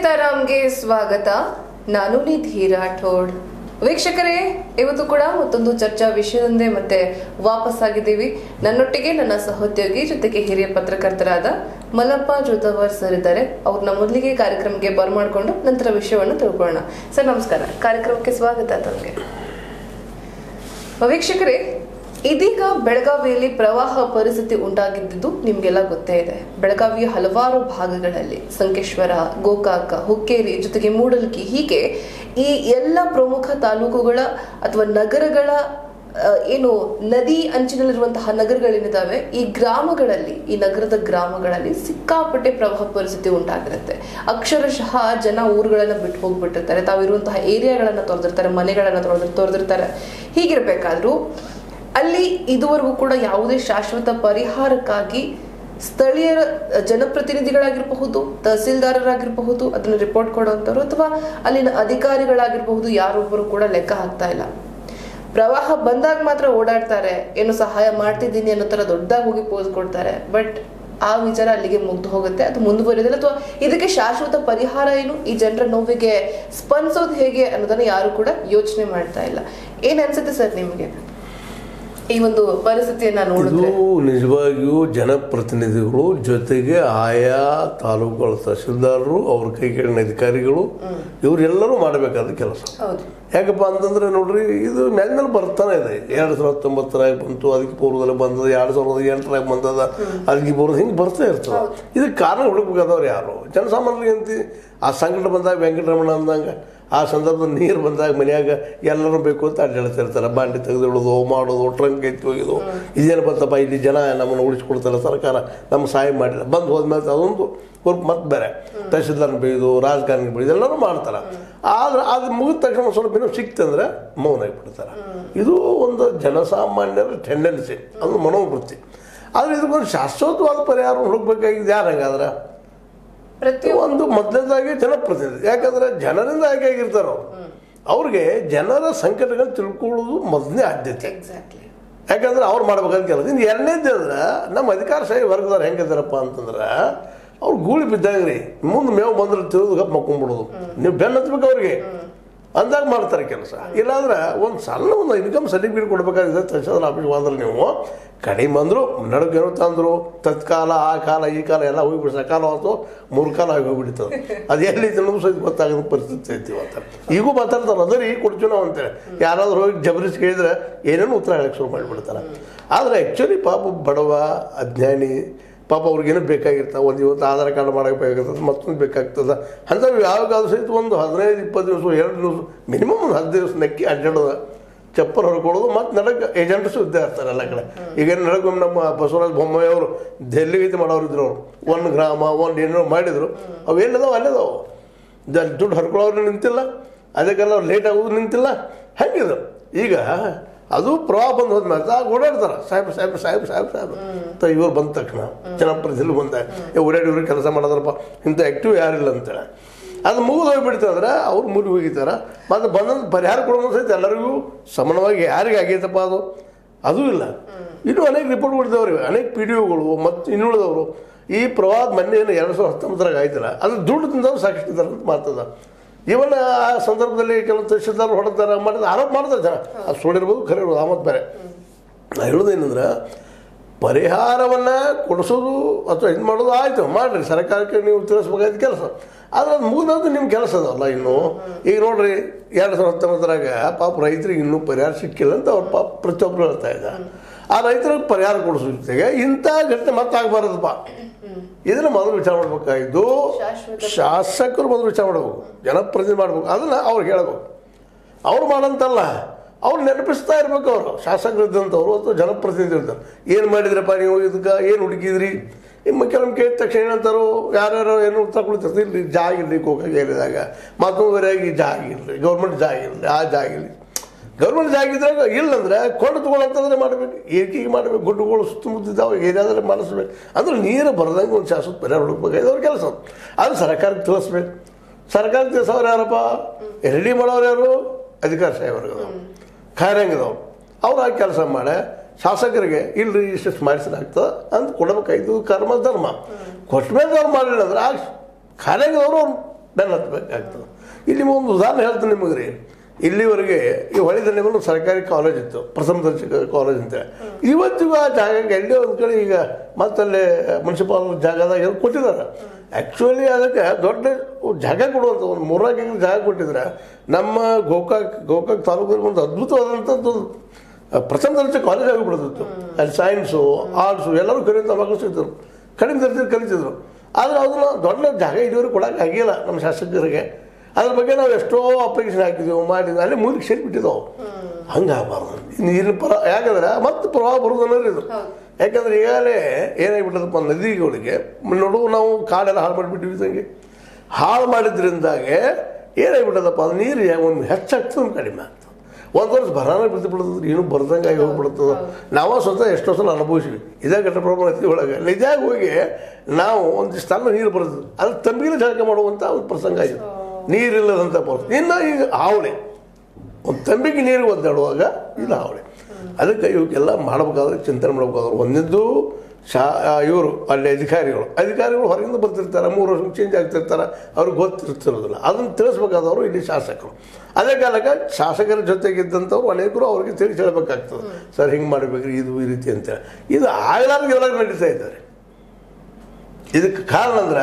ಸೀತಾರಾಮ್ಗೆ ಸ್ವಾಗತ ನಾನು ನಿಧಿ ರಾಠೋಡ್ ವೀಕ್ಷಕರೇ ಇವತ್ತು ಕೂಡ ಮತ್ತೊಂದು ಚರ್ಚಾ ವಿಷಯದಂದೇ ಮತ್ತೆ ವಾಪಸ್ ಆಗಿದ್ದೀವಿ ನನ್ನೊಟ್ಟಿಗೆ ನನ್ನ ಸಹೋದ್ಯೋಗಿ ಜೊತೆಗೆ ಹಿರಿಯ ಪತ್ರಕರ್ತರಾದ ಮಲ್ಲಪ್ಪ ಜೋತವರ್ ಸರ್ ಇದ್ದಾರೆ ಅವ್ರನ್ನ ಮೊದಲಿಗೆ ಕಾರ್ಯಕ್ರಮಕ್ಕೆ ಬರ್ಮಾಡ್ಕೊಂಡು ನಂತರ ವಿಷಯವನ್ನು ತಿಳ್ಕೊಳ್ಳೋಣ ಸರ್ ನಮಸ್ಕಾರ ಕಾರ್ಯಕ್ರಮಕ್ಕೆ ಸ್ವಾಗತ ತಮಗೆ ವೀಕ್ಷಕರೇ ಇದೀಗ ಬೆಳಗಾವಿಯಲ್ಲಿ ಪ್ರವಾಹ ಪರಿಸ್ಥಿತಿ ಉಂಟಾಗಿದ್ದು ನಿಮ್ಗೆಲ್ಲ ಗೊತ್ತೇ ಇದೆ ಬೆಳಗಾವಿಯ ಹಲವಾರು ಭಾಗಗಳಲ್ಲಿ ಸಂಕೇಶ್ವರ ಗೋಕಾಕ ಹುಕ್ಕೇರಿ ಜೊತೆಗೆ ಮೂಡಲ್ಗಿ ಹೀಗೆ ಈ ಎಲ್ಲ ಪ್ರಮುಖ ತಾಲೂಕುಗಳ ಅಥವಾ ನಗರಗಳ ಆ, ಏನು ನದಿ ಅಂಚಿನಲ್ಲಿರುವಂತಹ ನಗರಗಳೇನಿದಾವೆ ಈ ಗ್ರಾಮಗಳಲ್ಲಿ ಈ ನಗರದ ಗ್ರಾಮಗಳಲ್ಲಿ ಸಿಕ್ಕಾಪಟ್ಟೆ ಪ್ರವಾಹ ಪರಿಸ್ಥಿತಿ ಉಂಟಾಗಿರುತ್ತೆ ಅಕ್ಷರಶಃ ಜನ ಊರುಗಳನ್ನ ಬಿಟ್ಟು ಹೋಗ್ಬಿಟ್ಟಿರ್ತಾರೆ ತಾವಿರುವಂತಹ ಏರಿಯಾಗಳನ್ನ ತೊರೆದಿರ್ತಾರೆ ಮನೆಗಳನ್ನ ತೊರೆದು ತೊರೆದಿರ್ತಾರೆ ಹೀಗಿರ್ಬೇಕಾದ್ರೂ ಅಲ್ಲಿ ಇದುವರೆಗೂ ಕೂಡ ಯಾವುದೇ ಶಾಶ್ವತ ಪರಿಹಾರಕ್ಕಾಗಿ ಸ್ಥಳೀಯರ ಜನಪ್ರತಿನಿಧಿಗಳಾಗಿರಬಹುದು ತಹಸೀಲ್ದಾರರಾಗಿರಬಹುದು ಅದನ್ನು ರಿಪೋರ್ಟ್ ಕೊಡುವಂಥವ್ರು ಅಥವಾ ಅಲ್ಲಿನ ಅಧಿಕಾರಿಗಳಾಗಿರಬಹುದು ಯಾರೊಬ್ಬರು ಕೂಡ ಲೆಕ್ಕ ಹಾಕ್ತಾ ಇಲ್ಲ ಪ್ರವಾಹ ಬಂದಾಗ ಮಾತ್ರ ಓಡಾಡ್ತಾರೆ ಏನು ಸಹಾಯ ಮಾಡ್ತಿದ್ದೀನಿ ಅನ್ನೋ ತರ ದೊಡ್ಡದಾಗಿ ಹೋಗಿ ಪೋಸ್ ಕೊಡ್ತಾರೆ ಬಟ್ ಆ ವಿಚಾರ ಅಲ್ಲಿಗೆ ಮುಗ್ದು ಹೋಗುತ್ತೆ ಅದು ಮುಂದುವರಿಯೋದಿಲ್ಲ ಅಥವಾ ಇದಕ್ಕೆ ಶಾಶ್ವತ ಪರಿಹಾರ ಏನು ಈ ಜನರ ನೋವಿಗೆ ಸ್ಪಂದಿಸೋದು ಹೇಗೆ ಅನ್ನೋದನ್ನ ಯಾರು ಕೂಡ ಯೋಚನೆ ಮಾಡ್ತಾ ಇಲ್ಲ ಏನ್ ಅನ್ಸುತ್ತೆ ಸರ್ ನಿಮ್ಗೆ ಈ ಒಂದು ಪರಿಸ್ಥಿತಿಯನ್ನ ಇದು ನೋಡಿದ್ರೆ ನಿಜವಾಗಿಯೂ ಜನಪ್ರತಿನಿಧಿಗಳು ಜೊತೆಗೆ ಆಯಾ ತಾಲೂಕುಗಳ ತಹಸೀಲ್ದಾರರು ಅವ್ರ ಕೈಗಳಿನ ಅಧಿಕಾರಿಗಳು ಇವರೆಲ್ಲರೂ ಮಾಡಬೇಕಾದ ಕೆಲಸ ಹೌದು ಯಾಕಪ್ಪ ಅಂತಂದ್ರೆ ನೋಡ್ರಿ ಇದು ಮೇಲೆ ಮೇಲೆ ಬರ್ತಾನೆ ಇದೆ ಎರಡು ಸಾವಿರದ ಹತ್ತೊಂಬತ್ತರಾಗ ಬಂತು ಅದಕ್ಕೆ ಪೂರ್ವದಲ್ಲಿ ಬಂದದ ಎರಡು ಸಾವಿರದ ಎಂಟರಾಗ ಬಂದದ ಅದಕ್ಕೆ ಪೂರ್ವ ಹಿಂಗೆ ಬರ್ತಾ ಇರ್ತದೆ ಇದಕ್ಕೆ ಕಾರಣ ಹುಡುಕ್ಬೇಕಾದವ್ರು ಯಾರು ಜನಸಾಮಾನ್ಯರಿಗೆ ಅಂತಿ ಆ ಸಂಕಟ ಬಂದಾಗ ವೆಂಕಟರಮಣ ಅಂದಂಗೆ ಆ ಸಂದರ್ಭದಲ್ಲಿ ನೀರು ಬಂದಾಗ ಮನ್ಯಾಗ ಎಲ್ಲರೂ ಬೇಕು ಅಂತ ಅಡ್ಡಾಡ್ತಿರ್ತಾರೆ ಬಾಂಡಿ ತೆಗೆದಿಡೋದು ಮಾಡೋದು ಟ್ರಂಕ್ ಎತ್ತಿ ಹೋಗಿದ್ದು ಇದೇನು ಬಂತಪ್ಪ ಇಲ್ಲಿ ಜನ ನಮ್ಮನ್ನು ಉಳಿಸ್ಕೊಡ್ತಾರೆ ಸರ್ಕಾರ ನಮ್ಮ ಸಹಾಯ ಮಾಡಿಲ್ಲ ಬಂದು ಹೋದ್ಮೇಲೆ ಅದೊಂದು ವರ್ಕ್ ಮತ್ತೆ ಬೇರೆ ತಹಸೀಲ್ದಾರ್ನ ಬೆಳೆದು ರಾಜಕಾರಣಿ ಬೆಳೆದು ಎಲ್ಲರೂ ಮಾಡ್ತಾರೆ ಆದ್ರೆ ಅದು ಮುಗಿದ ತಕ್ಷಣ ಒಂದ್ ಸ್ವಲ್ಪ ಏನೋ ಸಿಕ್ತಂದ್ರೆ ಮೌನ ಆಗಿಬಿಡ್ತಾರೆ ಇದು ಒಂದು ಜನಸಾಮಾನ್ಯರ ಟೆಂಡೆನ್ಸಿ ಅದು ಮನೋವೃತ್ತಿ ಆದರೆ ಇದಕ್ಕೊಂದು ಶಾಶ್ವತವಾದ ಪರಿಹಾರ ಹುಡುಕ್ಬೇಕಾಗಿದೆ ಯಾರು ಹಂಗಾದ್ರೆ ಪ್ರತಿ ಒಂದು ಮೊದಲನೇದಾಗಿ ಜನಪ್ರತಿನಿಧಿ ಯಾಕಂದ್ರೆ ಜನರಿಂದ ಆಯ್ಕೆ ಆಗಿರ್ತಾರೆ ಅವ್ರು ಅವ್ರಿಗೆ ಜನರ ಸಂಕಟಗಳು ತಿಳ್ಕೊಳ್ಳೋದು ಮೊದಲನೇ ಆದ್ಯತೆ ಎಕ್ಸಾಕ್ಟ್ಲಿ ಯಾಕಂದ್ರೆ ಅವ್ರು ಮಾಡ್ಬೇಕಂತ ಕೆಲಸ ಇನ್ನು ಎರಡನೇದು ಅಂದ್ರೆ ನಮ್ಮ ಅಧಿಕಾರಶಾಹಿ ವರ್ಗದವ್ರು ಹೆಂಗಿದಾರಪ್ಪ ಅಂತಂದ್ರೆ ಅವ್ರು ಗೂಳಿ ಬಿದ್ದಂಗ್ರಿ ಮುಂದೆ ಮೇವು ಬಂದ್ರೆ ತಿಳಿದು ಗಪ್ ಮಕ್ಕೊಂಡ್ಬಿಡೋದು ನೀವು ಬೆನ್ನ ಹತ್ಬೇಕು ಅವ್ರಿಗೆ ಅಂದಾಗ ಮಾಡ್ತಾರೆ ಕೆಲಸ ಇಲ್ಲಾಂದ್ರೆ ಒಂದು ಸಣ್ಣ ಒಂದು ಇನ್ಕಮ್ ಸರ್ಟಿಫಿಕೇಟ್ ಕೊಡ್ಬೇಕಾಗಿದೆ ತಹಸೀಲ್ದಾರ್ ಆಫೀಸ್ಗೆ ಹೋದ್ರೆ ನೀವು ಕಡಿಮೆ ಅಂದರು ನಡುಗೇನೋ ತಂದರು ತತ್ಕಾಲ ಆ ಕಾಲ ಈ ಕಾಲ ಎಲ್ಲ ಹೋಗ್ಬಿಟ್ಟು ಸಕಾಲ ಹೊತ್ತು ಮೂರು ಕಾಲ ಆಗಿ ಹೋಗ್ಬಿಡ್ತದೆ ಅದು ಎಲ್ಲಿ ಅನ್ನೋದು ಸಹಿತ ಗೊತ್ತಾಗದ ಪರಿಸ್ಥಿತಿ ಐತಿ ಇವತ್ತು ಈಗೂ ಮಾತಾಡ್ತಾರೆ ಅದರಿ ಈಗ ಕೊಡ್ತೀವಿ ನಾವು ಅಂತೇಳಿ ಯಾರಾದ್ರೂ ಹೋಗಿ ಜಬರಿಸಿ ಕೇಳಿದ್ರೆ ಏನೇನು ಉತ್ತರ ಹೇಳಕ್ಕೆ ಶುರು ಮಾಡಿಬಿಡ್ತಾರೆ ಆದರೆ ಆ್ಯಕ್ಚುಲಿ ಪಾಪ ಬಡವ ಅಜ್ಞಾನಿ ಪಾಪ ಅವ್ರಿಗೇನು ಬೇಕಾಗಿರ್ತಾವೆ ಒಂದು ಇವತ್ತು ಆಧಾರ್ ಕಾರ್ಡ್ ಮಾಡೋಕೆ ಬೇಕಾಗಿರ್ತದೆ ಮತ್ತೊಂದು ಬೇಕಾಗ್ತದೆ ಅಂಥವು ಯಾವಾಗಾದ್ರೂ ಸಹಿತ ಒಂದು ಹದಿನೈದು ಇಪ್ಪತ್ತು ದಿವಸ ಎರಡು ದಿವಸ ಮಿನಿಮಮ್ ಒಂದು ಹತ್ತು ದಿವಸ ನೆಕ್ಕಿ ಅಡ್ಡಾಡೋದು ಚಪ್ಪಲ್ ಹೊಡ್ಕೊಳ್ಳೋದು ಮತ್ತು ನಡಕ್ಕೆ ಏಜೆಂಟ್ಸು ಇದ್ದೇ ಇರ್ತಾರೆ ಎಲ್ಲ ಕಡೆ ಈಗ ನಡಗೊಮ್ಮೆ ನಮ್ಮ ಬಸವರಾಜ ಬೊಮ್ಮಾಯಿ ಅವರು ಡೆಲ್ಲಿಗೈತಿ ಮಾಡೋರು ಇದ್ರು ಅವರು ಒಂದು ಗ್ರಾಮ ಒಂದು ಏನೋ ಮಾಡಿದ್ರು ಅವು ಎಲ್ಲಿದಾವೆ ಅಲ್ಲಿದಾವೆ ಜ- ದುಡ್ಡು ಹರ್ಕೊಳ್ಳೋರು ನಿಂತಿಲ್ಲ ಅದಕ್ಕೆಲ್ಲ ಲೇಟ್ ಆಗೋದು ನಿಂತಿಲ್ಲ ಹೆಂಗಿದು ಈಗ ಅದು ಪ್ರವಾಹ ಬಂದು ಹೋದ್ಮೇಲೆ ಆಗ ಓಡಾಡ್ತಾರೆ ಸಾಹೇಬ್ ಸಾಹೇಬ್ ಸಾಹೇಬ್ ಸಾಹೇಬ್ ಸಾಹೇಬ್ ಅಂತ ಇವ್ರು ಬಂದ ತಕ್ಷಣ ಜನಪ್ರತಿನಿಧಿ ಬಂದ ಏ ಓಡಾಡಿ ಇವ್ರಿಗೆ ಕೆಲಸ ಮಾಡೋದ್ರಪ್ಪ ಇಂಥ ಆ್ಯಕ್ಟಿವ್ ಯಾರಿಲ್ಲ ಅಂತೇಳಿ ಅದು ಮುಗಿದು ಹೋಗ್ಬಿಡ್ತಂದ್ರೆ ಅವ್ರು ಮುಗಿ ಹೋಗಿತಾರೆ ಮತ್ತು ಬಂದಂಥ ಪರಿಹಾರ ಕೊಡೋ ಸಹಿತ ಎಲ್ಲರಿಗೂ ಸಮಾನವಾಗಿ ಯಾರಿಗೆ ಆಗೈತಪ್ಪ ಅದು ಅದೂ ಇಲ್ಲ ಇನ್ನೂ ಅನೇಕ ರಿಪೋರ್ಟ್ ಕೊಡ್ತಾವ್ರಿ ಅನೇಕ ಪಿ ಡಿ ಒಗಳು ಮತ್ತು ಇನ್ನುಳಿದವರು ಈ ಪ್ರವಾಹದ ಮೊನ್ನೆ ಏನು ಎರಡು ಸಾವಿರದ ಹತ್ತೊಂಬತ್ತರಾಗ ಆಯ್ತಲ್ಲ ಅದು ದುಡ್ಡು ತಿಂದವ್ರು ಸಾಕಷ್ಟು ಇದ್ದಾರೆ ಅಂತ ಮಾತದ ಇವನ್ ಆ ಸಂದರ್ಭದಲ್ಲಿ ಕೆಲವು ತಹಶೀಲ್ದಾರ್ ಹೊಡೆದಾರ ಮಾಡಿದ ಆರೋಪ ಮಾಡ್ತಾರೆ ಜನ ಅದು ಸುಳಿರ್ಬೋದು ಖರೆ ಇರ್ಬೋದು ಆ ಮತ್ತೆ ಬೇರೆ ನಾ ಹೇಳೋದೇನಂದ್ರೆ ಪರಿಹಾರವನ್ನು ಕೊಡಿಸೋದು ಅಥವಾ ಇದು ಮಾಡೋದು ಆಯಿತು ಮಾಡಿರಿ ಸರ್ಕಾರಕ್ಕೆ ನೀವು ತಿಳಿಸ್ಬೇಕಾದ ಕೆಲಸ ಆದರೆ ಅದು ಮುಗಿದದ್ದು ನಿಮ್ಮ ಕೆಲಸ ಅದಲ್ಲ ಇನ್ನು ಈಗ ನೋಡ್ರಿ ಎರಡು ಸಾವಿರದ ಹತ್ತೊಂಬತ್ತರಾಗ ಪಾಪ ರೈತರಿಗೆ ಇನ್ನೂ ಪರಿಹಾರ ಸಿಕ್ಕಿಲ್ಲ ಅಂತ ಅವ್ರು ಪಾಪ ಪ್ರತಿಯೊಬ್ಬರು ಹೇಳ್ತಾ ಇದ್ದಾರೆ ಆ ರೈತರಿಗೆ ಪರಿಹಾರ ಕೊಡಿಸೋ ಜೊತೆಗೆ ಇಂಥ ಘಟನೆ ಮತ್ತೆ ಆಗಬಾರ್ದಪ್ಪ ಇದನ್ನ ಮೊದಲು ವಿಚಾರ ಮಾಡ್ಬೇಕಾಗಿದ್ದು ಶಾಶ್ವತ ಶಾಸಕರು ಮೊದಲು ವಿಚಾರ ಮಾಡಬೇಕು ಜನಪ್ರತಿನಿಧಿ ಮಾಡ್ಬೇಕು ಅದನ್ನ ಅವ್ರಿಗೆ ಹೇಳ್ಬೇಕು ಅವ್ರು ಮಾಡಂತಲ್ಲ ಅವ್ರು ನೆನಪಿಸ್ತಾ ಇರ್ಬೇಕು ಅವರು ಶಾಸಕರಿದ್ದಂಥವ್ರು ಅಥವಾ ಜನಪ್ರತಿನಿಧಿ ಇರ್ತಾರೆ ಏನು ಮಾಡಿದ್ರಪ್ಪ ನೀವು ಇದಕ್ಕೆ ಏನು ಹುಡುಕಿದ್ರಿ ನಿಮ್ಮ ಕೆಲವೊಮ್ಮೆ ಕೇಳಿದ ತಕ್ಷಣ ಏನಂತಾರೋ ಯಾರ್ಯಾರೋ ಏನು ತಗೊಳ್ತಾರೆ ಇಲ್ಲಿ ಜಾಗ ಇರಲಿ ಗೋಕಾಗ ಏರಿಯಾದಾಗ ಮತ್ತೊಂದುವರೆಯಾಗಿ ಜಾಗ ಇರಲಿ ಗೌರ್ಮೆಂಟ್ ಜಾಗ ಇರಲಿ ಆ ಜಾಗ ಇರಲಿ ಗೌರ್ಮೆಂಟ್ ಜಾಗ ಇದ್ದಾಗ ಇಲ್ಲಂದ್ರೆ ಕೊಂಡು ತಗೊಳ್ಳಂತಂದ್ರೆ ಮಾಡಬೇಕು ಏಕಿಗೆ ಮಾಡಬೇಕು ಗುಡ್ಡುಗಳು ಸುತ್ತಮುತ್ತಿದ್ದಾವೆ ಏರಿಯಾದಲ್ಲಿ ಮಾಡಿಸ್ಬೇಕು ಅಂದ್ರೆ ನೀರು ಬರದಂಗೆ ಒಂದು ಶಾಶ್ವತ ಪರಿಹಾರ ಹುಡುಕ್ಬೇಕಾಗಿದೆ ಅವ್ರ ಕೆಲಸ ಅದು ಸರ್ಕಾರಕ್ಕೆ ತಿಳಿಸ್ಬೇಕು ಸರ್ಕಾರಕ್ಕೆ ತಿಳಿಸೋರು ಯಾರಪ್ಪ ರೆಡಿ ಮಾಡೋರು ಯಾರು ಅಧಿಕಾರ ಸಾಹೇಬರ್ಗದವ್ರು ಖಾಯರಂಗದವ್ರು ಅವ್ರು ಆ ಕೆಲಸ ಮಾಡಿ ಶಾಸಕರಿಗೆ ಇಲ್ರಿ ಇಷ್ಟು ಮಾಡಿಸಲಾಗ್ತದೆ ಅಂತ ಕೊಡಬೇಕಾಯ್ತು ಕರ್ಮ ಧರ್ಮ ಕೊಟ್ಟ ಮೇಲೆ ಅವ್ರು ಮಾಡಲಿಲ್ಲ ಅಂದ್ರೆ ಆ ಖಾಯರಂಗದವರು ಅವ್ರು ಬೆನ್ನ ಹತ್ತಬೇಕಾಗ್ತದೆ ಇಲ್ಲಿ ಒಂದು ಉದಾಹರಣೆ ಹೇಳ್ತೀನಿ ನಿಮಗೆ ರೀ ಇಲ್ಲಿವರೆಗೆ ಈ ಹೊಳೆ ದಂಡೆಗಳು ಸರ್ಕಾರಿ ಕಾಲೇಜ್ ಇತ್ತು ಪ್ರಥಮ ದರ್ಜೆ ಕಾಲೇಜ್ ಅಂತ ಇವತ್ತಿಗೂ ಆ ಜಾಗಕ್ಕೆ ಎಲ್ಲೇ ಒಂದು ಕಡೆ ಈಗ ಮತ್ತಲ್ಲಿ ಮುನ್ಸಿಪಾಲ್ ಜಾಗದಾಗ ಏನೋ ಕೊಟ್ಟಿದ್ದಾರೆ ಆ್ಯಕ್ಚುಲಿ ಅದಕ್ಕೆ ದೊಡ್ಡ ಜಾಗ ಕೊಡುವಂಥ ಒಂದು ಮೂರ್ನಾಲ್ಕು ಎಕರೆ ಜಾಗ ಕೊಟ್ಟಿದ್ರೆ ನಮ್ಮ ಗೋಕಾಕ್ ಗೋಕಾಕ್ ತಾಲೂಕಲ್ಲಿ ಒಂದು ಅದ್ಭುತವಾದಂಥದ್ದು ಪ್ರಥಮ ದರ್ಜೆ ಕಾಲೇಜ್ ಆಗಿಬಿಡ್ತಿತ್ತು ಅಲ್ಲಿ ಸೈನ್ಸು ಆರ್ಟ್ಸು ಎಲ್ಲರೂ ಕಲಿಯುವಂಥ ಮಕ್ಕಳು ಸಿಗ್ತಿದ್ರು ಕಡಿಮೆ ದರ್ಜೆ ಕಲಿತಿದ್ರು ಆದರೆ ಅದನ್ನು ದೊಡ್ಡ ಜಾಗ ಇದುವರೆಗೆ ಕೊಡೋಕೆ ಆಗಿಲ್ಲ ನಮ್ಮ ಶಾಸಕರಿಗೆ ಅದ್ರ ಬಗ್ಗೆ ನಾವು ಎಷ್ಟೋ ಅಪ್ಲಿಕೇಶನ್ ಹಾಕಿದ್ದೀವಿ ಮಾಡಿದ್ವಿ ಅಲ್ಲಿ ಮೂಲಿಗೆ ಸೇರಿಬಿಟ್ಟಿದ್ದಾವೆ ಹಂಗೆ ಆಗಬಾರ್ದು ನೀರಿನ ಪರ ಯಾಕಂದ್ರೆ ಮತ್ತೆ ಪ್ರವಾಹ ಬರೋದು ಅನ್ನೋದು ಇದು ಯಾಕಂದ್ರೆ ಈಗಾಗಲೇ ಏನಾಗ್ಬಿಟ್ಟದಪ್ಪ ನದಿಗಳಿಗೆ ನೋಡು ನಾವು ಕಾಡೆಲ್ಲ ಹಾಳು ಮಾಡಿಬಿಟ್ಟಿವಿ ಇದಂಗೆ ಹಾಳು ಮಾಡಿದ್ರಿಂದಾಗೆ ಏನಾಗ್ಬಿಟ್ಟದಪ್ಪ ಅದು ನೀರು ಒಂದು ಹೆಚ್ಚಾಗ್ತದೆ ಒಂದು ಕಡಿಮೆ ಆಗ್ತದೆ ಒಂದು ವರ್ಷ ಬರಾನ ಬಿದ್ದು ಬಿಡ್ತದೆ ಏನು ಬರ್ದಂಗಾಗಿ ಹೋಗ್ಬಿಡ್ತದೆ ನಾವು ಸ್ವತಃ ಎಷ್ಟೋ ಸಲ ಅನುಭವಿಸಿವಿ ಇದೇ ಘಟ ಪ್ರಮಾಣ ಐತಿ ಒಳಗೆ ನಿಜಾಗಿ ಹೋಗಿ ನಾವು ಒಂದು ಸ್ಥಳ ನೀರು ಬರ್ತದೆ ಅದು ತಂಬಿಗೆ ಜಳಕ ಮಾಡುವಂಥ ಒಂದು ಪ್ರಸಂಗ ಆಯಿತು ನೀರಿಲ್ಲದಂಥ ಪರಿಸ್ಥಿತಿ ಇನ್ನು ಈಗ ಹಾವಳಿ ಒಂದು ತಂಬಿಗೆ ನೀರು ಒದ್ದಾಡುವಾಗ ಇಲ್ಲ ಹಾವಳಿ ಅದಕ್ಕೆ ಇವಕ್ಕೆಲ್ಲ ಮಾಡಬೇಕಾದ್ರೆ ಚಿಂತನೆ ಮಾಡಬೇಕಾದ್ರೆ ಒಂದಿದ್ದು ಶಾ ಇವರು ಅಲ್ಲಿ ಅಧಿಕಾರಿಗಳು ಅಧಿಕಾರಿಗಳು ಹೊರಗಿಂದ ಬರ್ತಿರ್ತಾರೆ ಮೂರು ವರ್ಷ ಚೇಂಜ್ ಆಗ್ತಿರ್ತಾರೆ ಅವ್ರಿಗೆ ಗೊತ್ತಿರ್ತಿರೋದಿಲ್ಲ ಅದನ್ನು ತಿಳಿಸ್ಬೇಕಾದವರು ಇಲ್ಲಿ ಶಾಸಕರು ಅದೇ ಕಾಲಕ್ಕೆ ಶಾಸಕರ ಜೊತೆಗಿದ್ದಂಥವ್ರು ಅನೇಕರು ಅವ್ರಿಗೆ ತಿಳಿಸಿ ಹೇಳಬೇಕಾಗ್ತದೆ ಸರ್ ಹಿಂಗೆ ಮಾಡಬೇಕ್ರಿ ಇದು ಈ ರೀತಿ ಅಂತೇಳಿ ಇದು ಆಗ್ಲಾರ್ದು ಎಲ್ಲ ನಡೀತಾ ಇದ್ದಾರೆ ಇದಕ್ಕೆ ಕಾರಣ ಅಂದ್ರೆ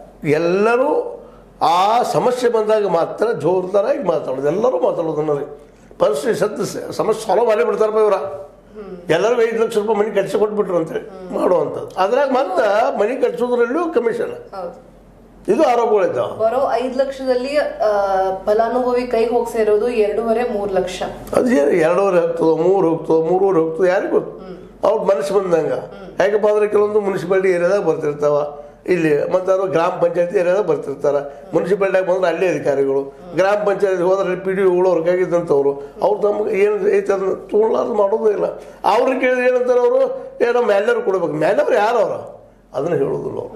ಎಲ್ಲರೂ ಆ ಸಮಸ್ಯೆ ಬಂದಾಗ ಮಾತ್ರ ಜೋರ್ದಾರಾಗಿ ಮಾತಾಡೋದು ಎಲ್ಲರೂ ಮಾತಾಡೋದನ್ನ ರೀ ಪರಿಸ್ಥಿತಿ ಸತ್ತು ಸ- ಸಮಸ್ಯೆ ಸಾಲ್ವ್ ಮಾಡಿ ಬಿಡ್ತಾರಪ್ಪ ಇವರ ಎಲ್ಲರಿಗೂ ಐದು ಲಕ್ಷ ರೂಪಾಯಿ ಮನೆ ಕಟ್ಸಿ ಕೊಟ್ಬಿಟ್ರು ಅಂತೇಳಿ ಮಾಡುವಂಥದ್ದು ಅದ್ರಾಗ ಮತ್ತೆ ಮನೆ ಕಟ್ಸೋದ್ರಲ್ಲೂ ಕಮಿಷನ್ ಹೌದು ಇದು ಆರೋಪಗಳಿದ್ದಾವೆ ಬರೋ ಐದ್ ಲಕ್ಷದಲ್ಲಿ ಆ, ಫಲಾನುಭವಿ ಕೈಗೆ ಹೋಗಿ ಸೇರೋದು ಎರಡೂವರೆ ಮೂರ್ ಲಕ್ಷ ಅದು ಏನು ಎರಡೂವರೆ ಹೋಗ್ತದೋ ಮೂರು ಹೋಗ್ತದೋ ಮೂರುವರೆ ಹೋಗ್ತದೋ ಯಾರಿಗೂ ಗೊತ್ತು ಅವ್ರ ಮನಸ್ಸು ಬಂದಂಗ ಯಾಕಪ್ಪ ಅಂದ್ರೆ ಕೆಲವೊಂದು ಮುನ್ಸಿಪಾಲಿಟಿ ಏರಿಯಾದಾಗ ಬರ್ತಿರ್ತಾವ ಇಲ್ಲಿ ಮತ್ತು ಅದು ಗ್ರಾಮ ಪಂಚಾಯತಿ ಏರಿಯಾದಾಗ ಬರ್ತಿರ್ತಾರ ಮುನ್ಸಿಪಾಲ್ಟಿಯಾಗ ಬಂದ್ರೆ ಅಲ್ಲೇ ಅಧಿಕಾರಿಗಳು ಗ್ರಾಮ ಪಂಚಾಯತಿ ಹೋದ್ರೆ ಪಿ ಡಿ ಒಗಳು ಅವ್ರಿಗಾಗಿದ್ದಂಥವ್ರು ಅವ್ರು ತಮ್ಗೆ ಏನು ಐತೆ ಅದನ್ನ ತೊಗೊಳ್ಳಾರ್ದು ಮಾಡೋದೇ ಇಲ್ಲ ಅವ್ರಿಗೆ ಕೇಳಿದ್ರೆ ಏನಂತಾರೆ ಅವರು ಏನೋ ಮ್ಯಾಲೆಯವ್ರು ಕೊಡ್ಬೇಕು ಮ್ಯಾಲೆಯವ್ರು ಯಾರು ಅವರು ಅದನ್ನು ಹೇಳೋದಿಲ್ಲ ಅವರು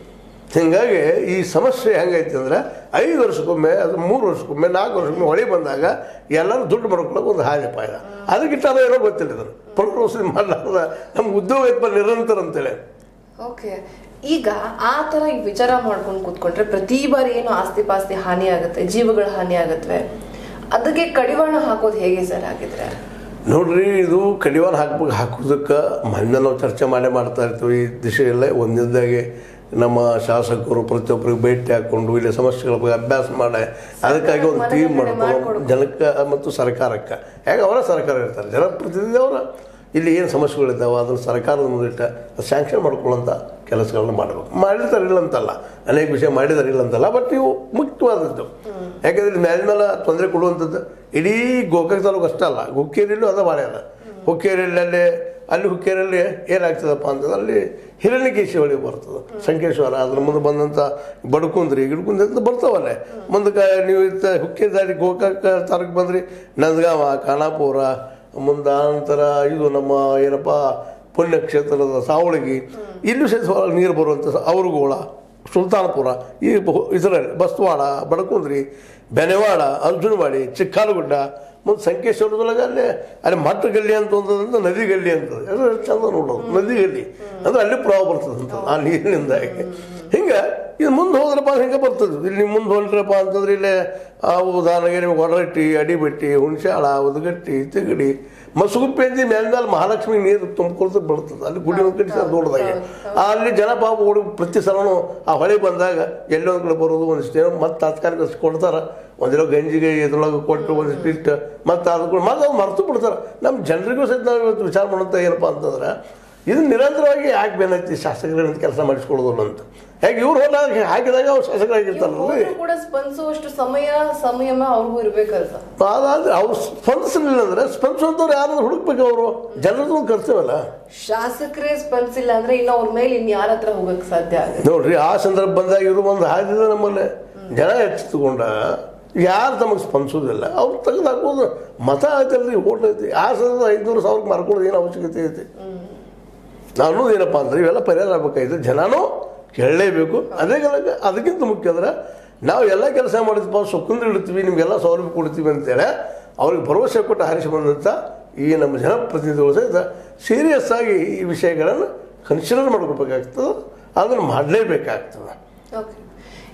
ಹಿಂಗಾಗಿ ಈ ಸಮಸ್ಯೆ ಹೆಂಗೈತಿ ಅಂದ್ರೆ ಐದು ವರ್ಷಕ್ಕೊಮ್ಮೆ ಅದು ಮೂರು ವರ್ಷಕ್ಕೊಮ್ಮೆ ನಾಲ್ಕು ವರ್ಷಕ್ಕೊಮ್ಮೆ ಹೊಳಿ ಬಂದಾಗ ಎಲ್ಲರೂ ದುಡ್ಡು ಮಾಡ್ಕೊಳ್ಳೋಕೆ ಒಂದು ಹಾದಿ ಪಾಯ ಅದಕ್ಕಿಂತ ಅದು ಏನೋ ಗೊತ್ತಿಲ್ಲ ಇದನ್ನು ಪುನರ್ವಸತಿ ಮಾಡಲಾರ್ದ ನಮ್ಗೆ ಉದ್ಯೋಗ ಐತಪ್ಪ ನಿರಂತರ ಅಂತೇಳಿ ಓಕೆ ಈಗ ಆ ತರ ಈಗ ವಿಚಾರ ಮಾಡ್ಕೊಂಡು ಕೂತ್ಕೊಂಡ್ರೆ ಪ್ರತಿ ಬಾರಿ ಏನು ಆಸ್ತಿ ಪಾಸ್ತಿ ಹಾನಿ ಆಗುತ್ತೆ ಜೀವಗಳ ಹಾನಿ ಆಗತ್ವೆ ಅದಕ್ಕೆ ಕಡಿವಾಣ ಹಾಕೋದು ಹೇಗೆ ಸರ್ ಆಗಿದ್ರೆ ನೋಡ್ರಿ ಇದು ಕಡಿವಾಣ ಹಾಕ್ಬೇಕು ಹಾಕೋದಕ್ಕೆ ಮೊನ್ನೆ ನಾವು ಚರ್ಚೆ ಮಾಡೇ ಮಾಡ್ತಾ ಇರ್ತೀವಿ ಈ ದಿಶೆಯಲ್ಲೇ ಒಂದಿದ್ದಾಗೆ ನಮ್ಮ ಶಾಸಕರು ಪ್ರತಿಯೊಬ್ಬರಿಗೆ ಭೇಟಿ ಹಾಕ್ಕೊಂಡು ಇಲ್ಲಿ ಸಮಸ್ಯೆಗಳ ಬಗ್ಗೆ ಅಭ್ಯಾಸ ಮಾಡಿ ಅದಕ್ಕಾಗಿ ಒಂದು ಟೀಮ್ ಮಾಡ್ಕೊಂಡು ಜನಕ್ಕೆ ಮತ್ತು ಸರ್ಕಾರಕ್ಕೆ ಹೇಗೆ ಅವರ ಸರ್ಕಾರ ಇರ್ತಾರೆ ಜನಪ್ರತಿನಿಧಿ ಅವರ ಇಲ್ಲಿ ಏನು ಸಮಸ್ಯೆಗಳಿದ್ದಾವೆ ಅದನ್ನು ಸರ್ಕಾರದ ಮುಂದಿಟ್ಟ ಸ್ಯಾಂಕ್ಷನ್ ಮಾಡ್ಕೊಳ್ಳೋಂಥ ಕೆಲಸಗಳನ್ನ ಮಾಡಬೇಕು ಮಾಡಿರ್ತಾರೆ ಇಲ್ಲ ಅಂತಲ್ಲ ಅನೇಕ ವಿಷಯ ಮಾಡಿದ್ದಾರೆ ಇಲ್ಲ ಅಂತಲ್ಲ ಬಟ್ ಇವು ಮುಖ್ಯವಾದದ್ದು ಯಾಕಂದ್ರೆ ಇಲ್ಲಿ ಮೇಲೆ ಮೇಲೆ ತೊಂದರೆ ಕೊಡುವಂಥದ್ದು ಇಡೀ ಗೋಕಾಕ್ ತಾಲೂಕು ಅಷ್ಟೇ ಅಲ್ಲ ಹುಕ್ಕೇರಿಯಲ್ಲೂ ಅದ ಭಾಳ ಅದ ಹುಕ್ಕೇರಿಯಲ್ಲಿ ಅಲ್ಲಿ ಅಲ್ಲಿ ಹುಕ್ಕೇರಿಯಲ್ಲಿ ಏನಾಗ್ತದಪ್ಪ ಅಂತಂದ್ರೆ ಅಲ್ಲಿ ಹಿರಣ್ಯಕೇಶಿ ಹೊಳಿ ಬರ್ತದೆ ಸಂಕೇಶ್ವರ ಅದ್ರ ಮುಂದೆ ಬಂದಂಥ ಬಡ್ಕುಂದ್ರಿ ಗಿಡ್ಕುಂದ್ರಿ ಅಂತ ಬರ್ತಾವಲ್ಲೇ ಮುಂದಕ್ಕೆ ನೀವು ಇತ್ತ ಹುಕ್ಕೇರಿ ದಾರಿ ಗೋಕಾಕ್ ತಾಲೂಕು ಬಂದ್ರಿ ನಂದಗಾವ ಖಾನಾಪುರ ಮುಂದೆ ನಂತರ ಇದು ನಮ್ಮ ಏನಪ್ಪ ಪುಣ್ಯಕ್ಷೇತ್ರದ ಸಾವಳಗಿ ಇಲ್ಲೂ ಸಹಿತ ನೀರು ಬರುವಂಥ ಅವ್ರಗೋಳ ಸುಲ್ತಾನಪುರ ಈ ಇದರಲ್ಲಿ ಬಸ್ತವಾಡ ಬಡಕುಂದ್ರಿ ಬೆನೆವಾಡ ಅರ್ಜುನವಾಡಿ ಚಿಕ್ಕಾಲಗುಡ್ಡ ಮತ್ತು ಸಂಕೇಶ್ವರದೊಳಗೆ ಅಲ್ಲಿ ಅಲ್ಲಿ ಮಟ್ಟ ಗಲ್ಲಿ ಅಂತ ಒಂದಂದ್ರೆ ನದಿ ಗಲ್ಲಿ ಅಂತ ಅದು ಚಂದ ನೋಡೋದು ನದಿ ಗಲ್ಲಿ ಅಂದ್ರೆ ಅಲ್ಲಿ ಪ್ರವಾಹ ಬರ್ತದೆ ಅಂತ ಆ ನೀರಿನಿಂದಾಗಿ ಹಿಂಗೆ ಇದು ಮುಂದೆ ಹೋದ್ರಪ್ಪ ಹಿಂಗೆ ಬರ್ತದೆ ಇಲ್ಲಿ ನೀವು ಮುಂದೆ ಹೊಲ್ಟ್ರಪ್ಪ ಅಂತಂದ್ರೆ ಇಲ್ಲಿ ಆ ಉದಾಹರಣೆಗೆ ನಿಮ್ಗೆ ಒಡರಟ್ಟಿ ಅಡಿಬೆಟ್ಟಿ ಹುಣಸಾಳ ಉದಗಟ್ಟಿ ತಿಗಡಿ ಮಸುಗುಪ್ಪೆ ಅಂತ ಮೇಲ್ಮೇಲೆ ಮಹಾಲಕ್ಷ್ಮಿ ನೀರು ತುಂಬಿಕೊಳ್ತಾ ಬರ್ತದೆ ಅಲ್ಲಿ ಗುಡಿ ಒಂದು ಕಡೆ ದೊಡ್ಡದಾಗಿ ಅಲ್ಲಿ ಜನ ಪಾಪ ಓಡಿ ಪ್ರತಿ ಸಲನೂ ಆ ಹೊಳೆ ಬಂದಾಗ ಎಲ್ಲೋ ಒಂದು ಕಡೆ ಬರೋದು ಒಂದಿಷ್ಟು ಏನೋ ಮತ್ತೆ ತಾತ್ಕಾಲಿಕ ಕೊಡ್ತಾರೆ ಒಂದಿರೋ ಗಂಜಿಗೆ ಇದ್ರೊಳಗೆ ಕೊಟ್ಟು ಒಂದಿಷ್ಟು ಇಟ್ಟು ಮತ್ತೆ ಅದು ಮತ್ತೆ ಅದು ಮರೆತು ಬಿಡ್ತಾರೆ ನಮ್ಮ ಜನರಿಗೂ ಸಹಿತ ನಾವು ಇವತ್ತು ವಿಚಾರ ಮಾಡೋಂಥ ಏನಪ್ಪ ಅಂತಂದ್ರೆ ಇದು ನಿರಂತರವಾಗಿ ಯಾಕೆ ಬೇನೈತಿ ಶಾಸಕರ ಕೆಲಸ ಮಾಡಿಸ್ಕೊಳ್ಳೋದಿಲ್ಲ ಅಂತ ಹೇಗೆ ಇವ್ರು ಹೋದಾಗ ಹಾಕಿದಾಗ ಅವ್ರು ಶಾಸಕರಾಗಿರ್ತಾರಲ್ಲ ಹೋದ್ರೂ ಕೂಡ ಸ್ಪಂದಿಸುವಷ್ಟು ಸಮಯ ಸಂಯಮ ಅವ್ರಿಗೂ ಇರ್ಬೇಕಲ್ಲ ಸರ್ ಅದಾದ್ರೆ ಅವ್ರು ಸ್ಪಂದಿಸಲಿಲ್ಲ ಅಂದ್ರೆ ಸ್ಪಂದಿಸುವಂಥವ್ರು ಯಾರಾದ್ರೂ ಹುಡುಕ್ಬೇಕು ಅವರು ಜನರದ್ದು ಒಂದು ಕರ್ತವ್ಯಲ್ಲ ಶಾಸಕರೇ ಸ್ಪಂದಿಸಿಲ್ಲ ಅಂದ್ರೆ ಇನ್ನು ಅವ್ರ ಮೇಲೆ ಇನ್ ಯಾರ ಹತ್ರ ಹೋಗಕ್ ಸಾಧ್ಯ ಆಗುತ್ತೆ ನೋಡ್ರಿ ಆ ಸಂದರ್ಭ ಬಂದಾಗ ಇವರು ಒಂದು ಹಾದಿದೆ ನಮ್ಮಲ್ಲಿ ಜನ ಎಚ್ಚೆತ್ತುಕೊಂಡ ಯಾರು ತಮಗೆ ಸ್ಪಂದಿಸೋದಿಲ್ಲ ಅವ್ರು ತೆಗೆದು ಹಾಕೋದು ಮತ ಐತಲ್ರಿ ಓಟ್ ಐತಿ ಆ ಸಂದರ್ಭ ಐದುನೂರು ಸಾವಿರಕ್ಕೆ ಮಾರ್ಕೊಳ್ಳೋದು ಏನು ಅವಶ್ಯಕತೆ ಐತಿ ನಾವು ಅನ್ನೋದು ಏನಪ್ಪ ಅಂದ್ರೆ ಇವೆಲ್ಲ ಪರಿಹಾರ ಆಗ್ಬೇಕಾಯ್ತು ಜನನೂ ಕೇಳಲೇಬೇಕು ಅದೇ ಕಾಲಕ್ಕೆ ಅದಕ್ಕಿಂತ ಮುಖ್ಯ ಅಂದ್ರೆ ನಾವು ಎಲ್ಲ ಕೆಲಸ ಮಾಡಿದ್ವಿ ಸುಕ್ಕಂದ್ರೆ ಇಡ್ತೀವಿ ನಿಮಗೆಲ್ಲ ಸೌಲಭ್ಯ ಕೊಡ್ತೀವಿ ಅಂತೇಳಿ ಅವ್ರಿಗೆ ಭರವಸೆ ಕೊಟ್ಟು ಆರಿಸಿ ಬಂದಂಥ ಈ ನಮ್ಮ ಜನಪ್ರತಿನಿಧಿಗಳು ಸಹಿತ ಸೀರಿಯಸ್ ಆಗಿ ಈ ವಿಷಯಗಳನ್ನು ಕನ್ಸಿಡರ್ ಮಾಡ್ಕೋಬೇಕಾಗ್ತದೆ ಅದನ್ನು ಮಾಡಲೇಬೇಕಾಗ್ತದೆ ಓಕೆ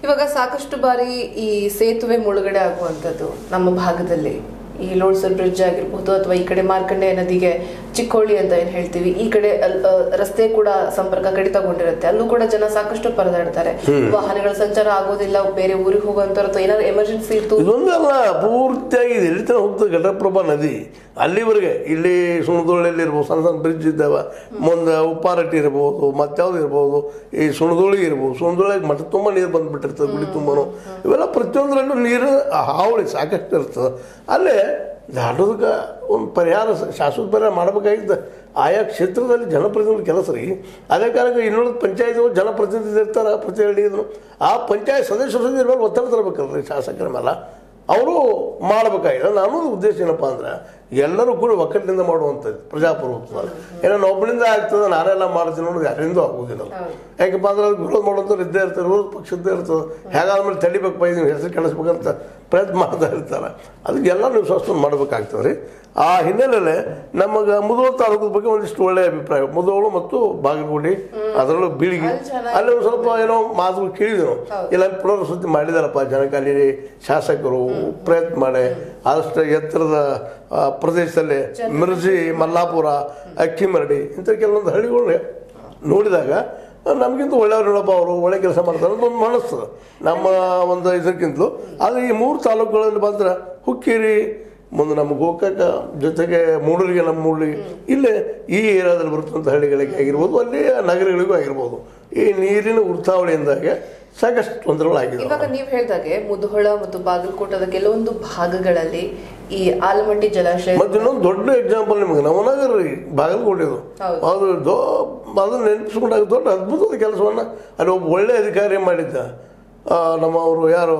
ಇವಾಗ ಸಾಕಷ್ಟು ಬಾರಿ ಈ ಸೇತುವೆ ಮುಳುಗಡೆ ಆಗುವಂಥದ್ದು ನಮ್ಮ ಭಾಗದಲ್ಲಿ ಈ ಲೋಡ್ಸರ್ ಬ್ರಿಡ್ಜ್ ಆಗಿರ್ಬೋದು ಅಥವಾ ಈ ಕಡೆ ಮಾರ್ಕಂಡೆ ನದಿಗೆ ಚಿಕ್ಕೋಳಿ ಅಂತ ಏನ್ ಹೇಳ್ತೀವಿ ಈ ಕಡೆ ಅಲ್- ಅ, ರಸ್ತೆ ಕೂಡ ಸಂಪರ್ಕ ಕಡಿತಗೊಂಡಿರುತ್ತೆ ಅಲ್ಲೂ ಕೂಡ ಜನ ಸಾಕಷ್ಟು ಪರದಾಡ್ತಾರೆ ವಾಹನಗಳ ಸಂಚಾರ ಆಗೋದಿಲ್ಲ ಬೇರೆ ಊರಿಗೆ ಹೋಗುವಂತವ್ರು ಅಥವಾ ಏನಾದ್ರು ಎಮರ್ಜೆನ್ಸಿ ಇತ್ತು ಇದೊಂದಲ್ಲ ಪೂರ್ತಿಯಾಗಿ ಇದು ಎಲ್ಲಿ ತನಕ ಹೋಗ್ತದೆ ಘಟಪ್ರಭಾ ನದಿ ಅಲ್ಲಿವರೆಗೆ ಇಲ್ಲಿ ಸುಣದೋಳಿಯಲ್ಲಿ ಇರ್ಬೋದು ಸಣ್ಣ ಸಣ್ಣ ಬ್ರಿಡ್ಜ್ ಇದ್ದಾವೆ ಮುಂದೆ ಉಪ್ಪಾರಟ್ಟಿ ಇರ್ಬೋದು ಮತ್ಯಾವ್ದು ಇರ್ಬೋದು ಈ ಸುಣದೋಳಿ ಇರ್ಬೋದು ಸುಣದೋಳಿಗೆ ಮಠ ತುಂಬ ನೀರು ಬಂದ್ಬಿಟ್ಟಿರ್ತದೆ ಗುಡಿ ತುಂಬನು ಇವೆಲ್ಲ ಪ್ರತಿಯೊಂದರಲ್ಲೂ ನೀರು ಹಾವಳಿ ಸಾಕಷ್ಟು ಇರ್ತದೆ ಅಲ್ಲೇ ದಾಟೋದಕ್ಕೆ ಒಂದು ಪರಿಹಾರ ಸ- ಶಾಶ್ವತ ಪರಿಹಾರ ಮಾಡಬೇಕಾಗಿದ್ದ ಆಯಾ ಕ್ಷೇತ್ರದಲ್ಲಿ ಜನಪ್ರತಿನಿಧಿ ಕೆಲಸ ರೀ ಅದೇ ಕಾರಣಕ್ಕೆ ಇನ್ನೊಂದು ಪಂಚಾಯತ್ ಜನಪ್ರತಿನಿಧಿ ಇರ್ತಾರೆ ಪ್ರತಿ ಹಳ್ಳಿದ್ರು ಆ ಪಂಚಾಯತ್ ಸದಸ್ಯರ ಮೇಲೆ ಒತ್ತಡ ತರಬೇಕಲ್ರಿ ಶಾಸಕರ ಮೇಲೆ ಅವರು ಮಾಡಬೇಕಾಗಿದೆ ನಾನು ಉದ್ದೇಶ ಏನಪ್ಪ ಅಂದ್ರೆ ಎಲ್ಲರೂ ಕೂಡ ಒಕ್ಕಟ್ಟಿನಿಂದ ಮಾಡುವಂಥದ್ದು ಪ್ರಜಾಪ್ರಭುತ್ವ ಏನೋ ನಾನು ಒಬ್ಬನಿಂದ ಆಗ್ತದೆ ನಾನೆಲ್ಲ ಮಾಡ್ತೀನಿ ಅನ್ನೋದು ಯಾರಿಂದೂ ಆಗೋದಿಲ್ಲ ಯಾಕಪ್ಪ ಅಂದ್ರೆ ಅದಕ್ಕೆ ವಿರೋಧ ಮಾಡುವಂಥವ್ರು ಇದ್ದೇ ಇರ್ತಾರೆ ವಿರೋಧ ಪಕ್ಷದ್ದೇ ಇರ್ತದೆ ಹೇಗಾದ್ಮೇಲೆ ತಡಿಬೇಕು ನೀವು ಹೆಸರು ಕೆಡಿಸ್ಬೇಕಂತ ಪ್ರಯತ್ನ ಮಾಡ್ತಾ ಇರ್ತಾರೆ ಅದಕ್ಕೆಲ್ಲ ನೀವು ಸ್ವಸ್ಥ ಮಾಡಬೇಕಾಗ್ತದೆ ರೀ ಆ ಹಿನ್ನೆಲೆಯಲ್ಲಿ ನಮಗೆ ಮುಧೋಳ ತಾಲೂಕದ ಬಗ್ಗೆ ಒಂದಿಷ್ಟು ಒಳ್ಳೆಯ ಅಭಿಪ್ರಾಯ ಮುಧೋಳು ಮತ್ತು ಬಾಗಲಕೋಟೆ ಅದರಲ್ಲೂ ಬೀಳಿಗೆ ಅಲ್ಲಿ ಚೆನ್ನಾಗಿ ಅಲ್ಲಿ ಒಂದು ಸ್ವಲ್ಪ ಏನೋ ಮಾತುಗಳು ಕೇಳಿದ್ವಿ ನಾವು ಇಲ್ಲ ಪುನರ್ವಸತಿ ಮಾಡಿದಾರಪ್ಪ ಜನಕ್ಕೆ ಅಲ್ಲಿ ಶಾಸಕರು ಪ್ರಯತ್ನ ಮಾಡಿ ಆದಷ್ಟು ಎತ್ತರದ ಆ, ಪ್ರದೇಶದಲ್ಲಿ ಮಿರ್ಜಿ ಮಲ್ಲಾಪುರ ಅಕ್ಕಿಮರಡಿ ಇಂಥ ಕೆಲವೊಂದು ಹಳ್ಳಿಗಳು ನೋಡಿದಾಗ ನಮಗಿಂತ ಒಳ್ಳೆಯವ್ರು ನೋಡಪ್ಪ ಅವರು ಒಳ್ಳೆ ಕೆಲಸ ಮಾಡ್ತಾರೆ ಅಂತ ಒಂದು ಮನಸ್ತದೆ ನಮ್ಮ ಒಂದು ಇದಕ್ಕಿಂತಲೂ ಆದರೆ ಈ ಮೂರು ತಾಲೂಕುಗಳಲ್ಲಿ ಮಾತ್ರ ಹುಕ್ಕೇರಿ ಮುಂದೆ ನಮ್ಮ ಗೋಕಾಕ ಜೊತೆಗೆ ಮೂಡೂರಿಗೆ ನಮ್ಮ ಮೂಡೂರಿಗೆ ಇಲ್ಲೇ ಈ ಏರಿಯಾದಲ್ಲಿ ಬರುತ್ತಂಥ ಹಳ್ಳಿಗಳಿಗೆ ಆಗಿರ್ಬೋದು ಅಲ್ಲಿ ನಗರಗಳಿಗೂ ಆಗಿರ್ಬೋದು ಈ ನೀರಿನ ಉರ್ತಾವಳಿಯಿಂದಾಗೆ ಸಾಕಷ್ಟು ತೊಂದರೆಗಳಾಗಿದ್ದಾವೆ ಇವಾಗ ನೀವ್ ಹೇಳ್ದಾಗೆ ಮುಧೋಳ ಮತ್ತು ಬಾಗಲಕೋಟದ ಕೆಲವೊಂದು ಭಾಗಗಳಲ್ಲಿ ಈ ಆಲಮಟ್ಟಿ ಜಲಾಶಯ ಮತ್ತೆ ಇನ್ನೊಂದು ದೊಡ್ಡ ಎಕ್ಸಾಂಪಲ್ ನಿಮಗೆ ನವನಗರ ರೀ ಬಾಗಲಕೋಟೆದು ಹೌದು. ಅದು ದೊ ಅದನ್ನ ನೆನಪಿಸ್ಕೊಂಡಾಗ ದೊಡ್ಡ ಅದ್ಭುತವಾದ ಕೆಲಸವನ್ನು ಅಲ್ಲಿ ಒಬ್ಬ ಒಳ್ಳೆ ಅಧಿಕಾರಿ ಮಾಡಿದ್ದ ಆ, ನಮ್ಮ ಅವರು ಯಾರು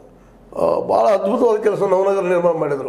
ಭಾಳ ಅದ್ಭುತವಾದ ಕೆಲಸ ನವನಗರ ನಿರ್ಮಾಣ ಮಾಡಿದರು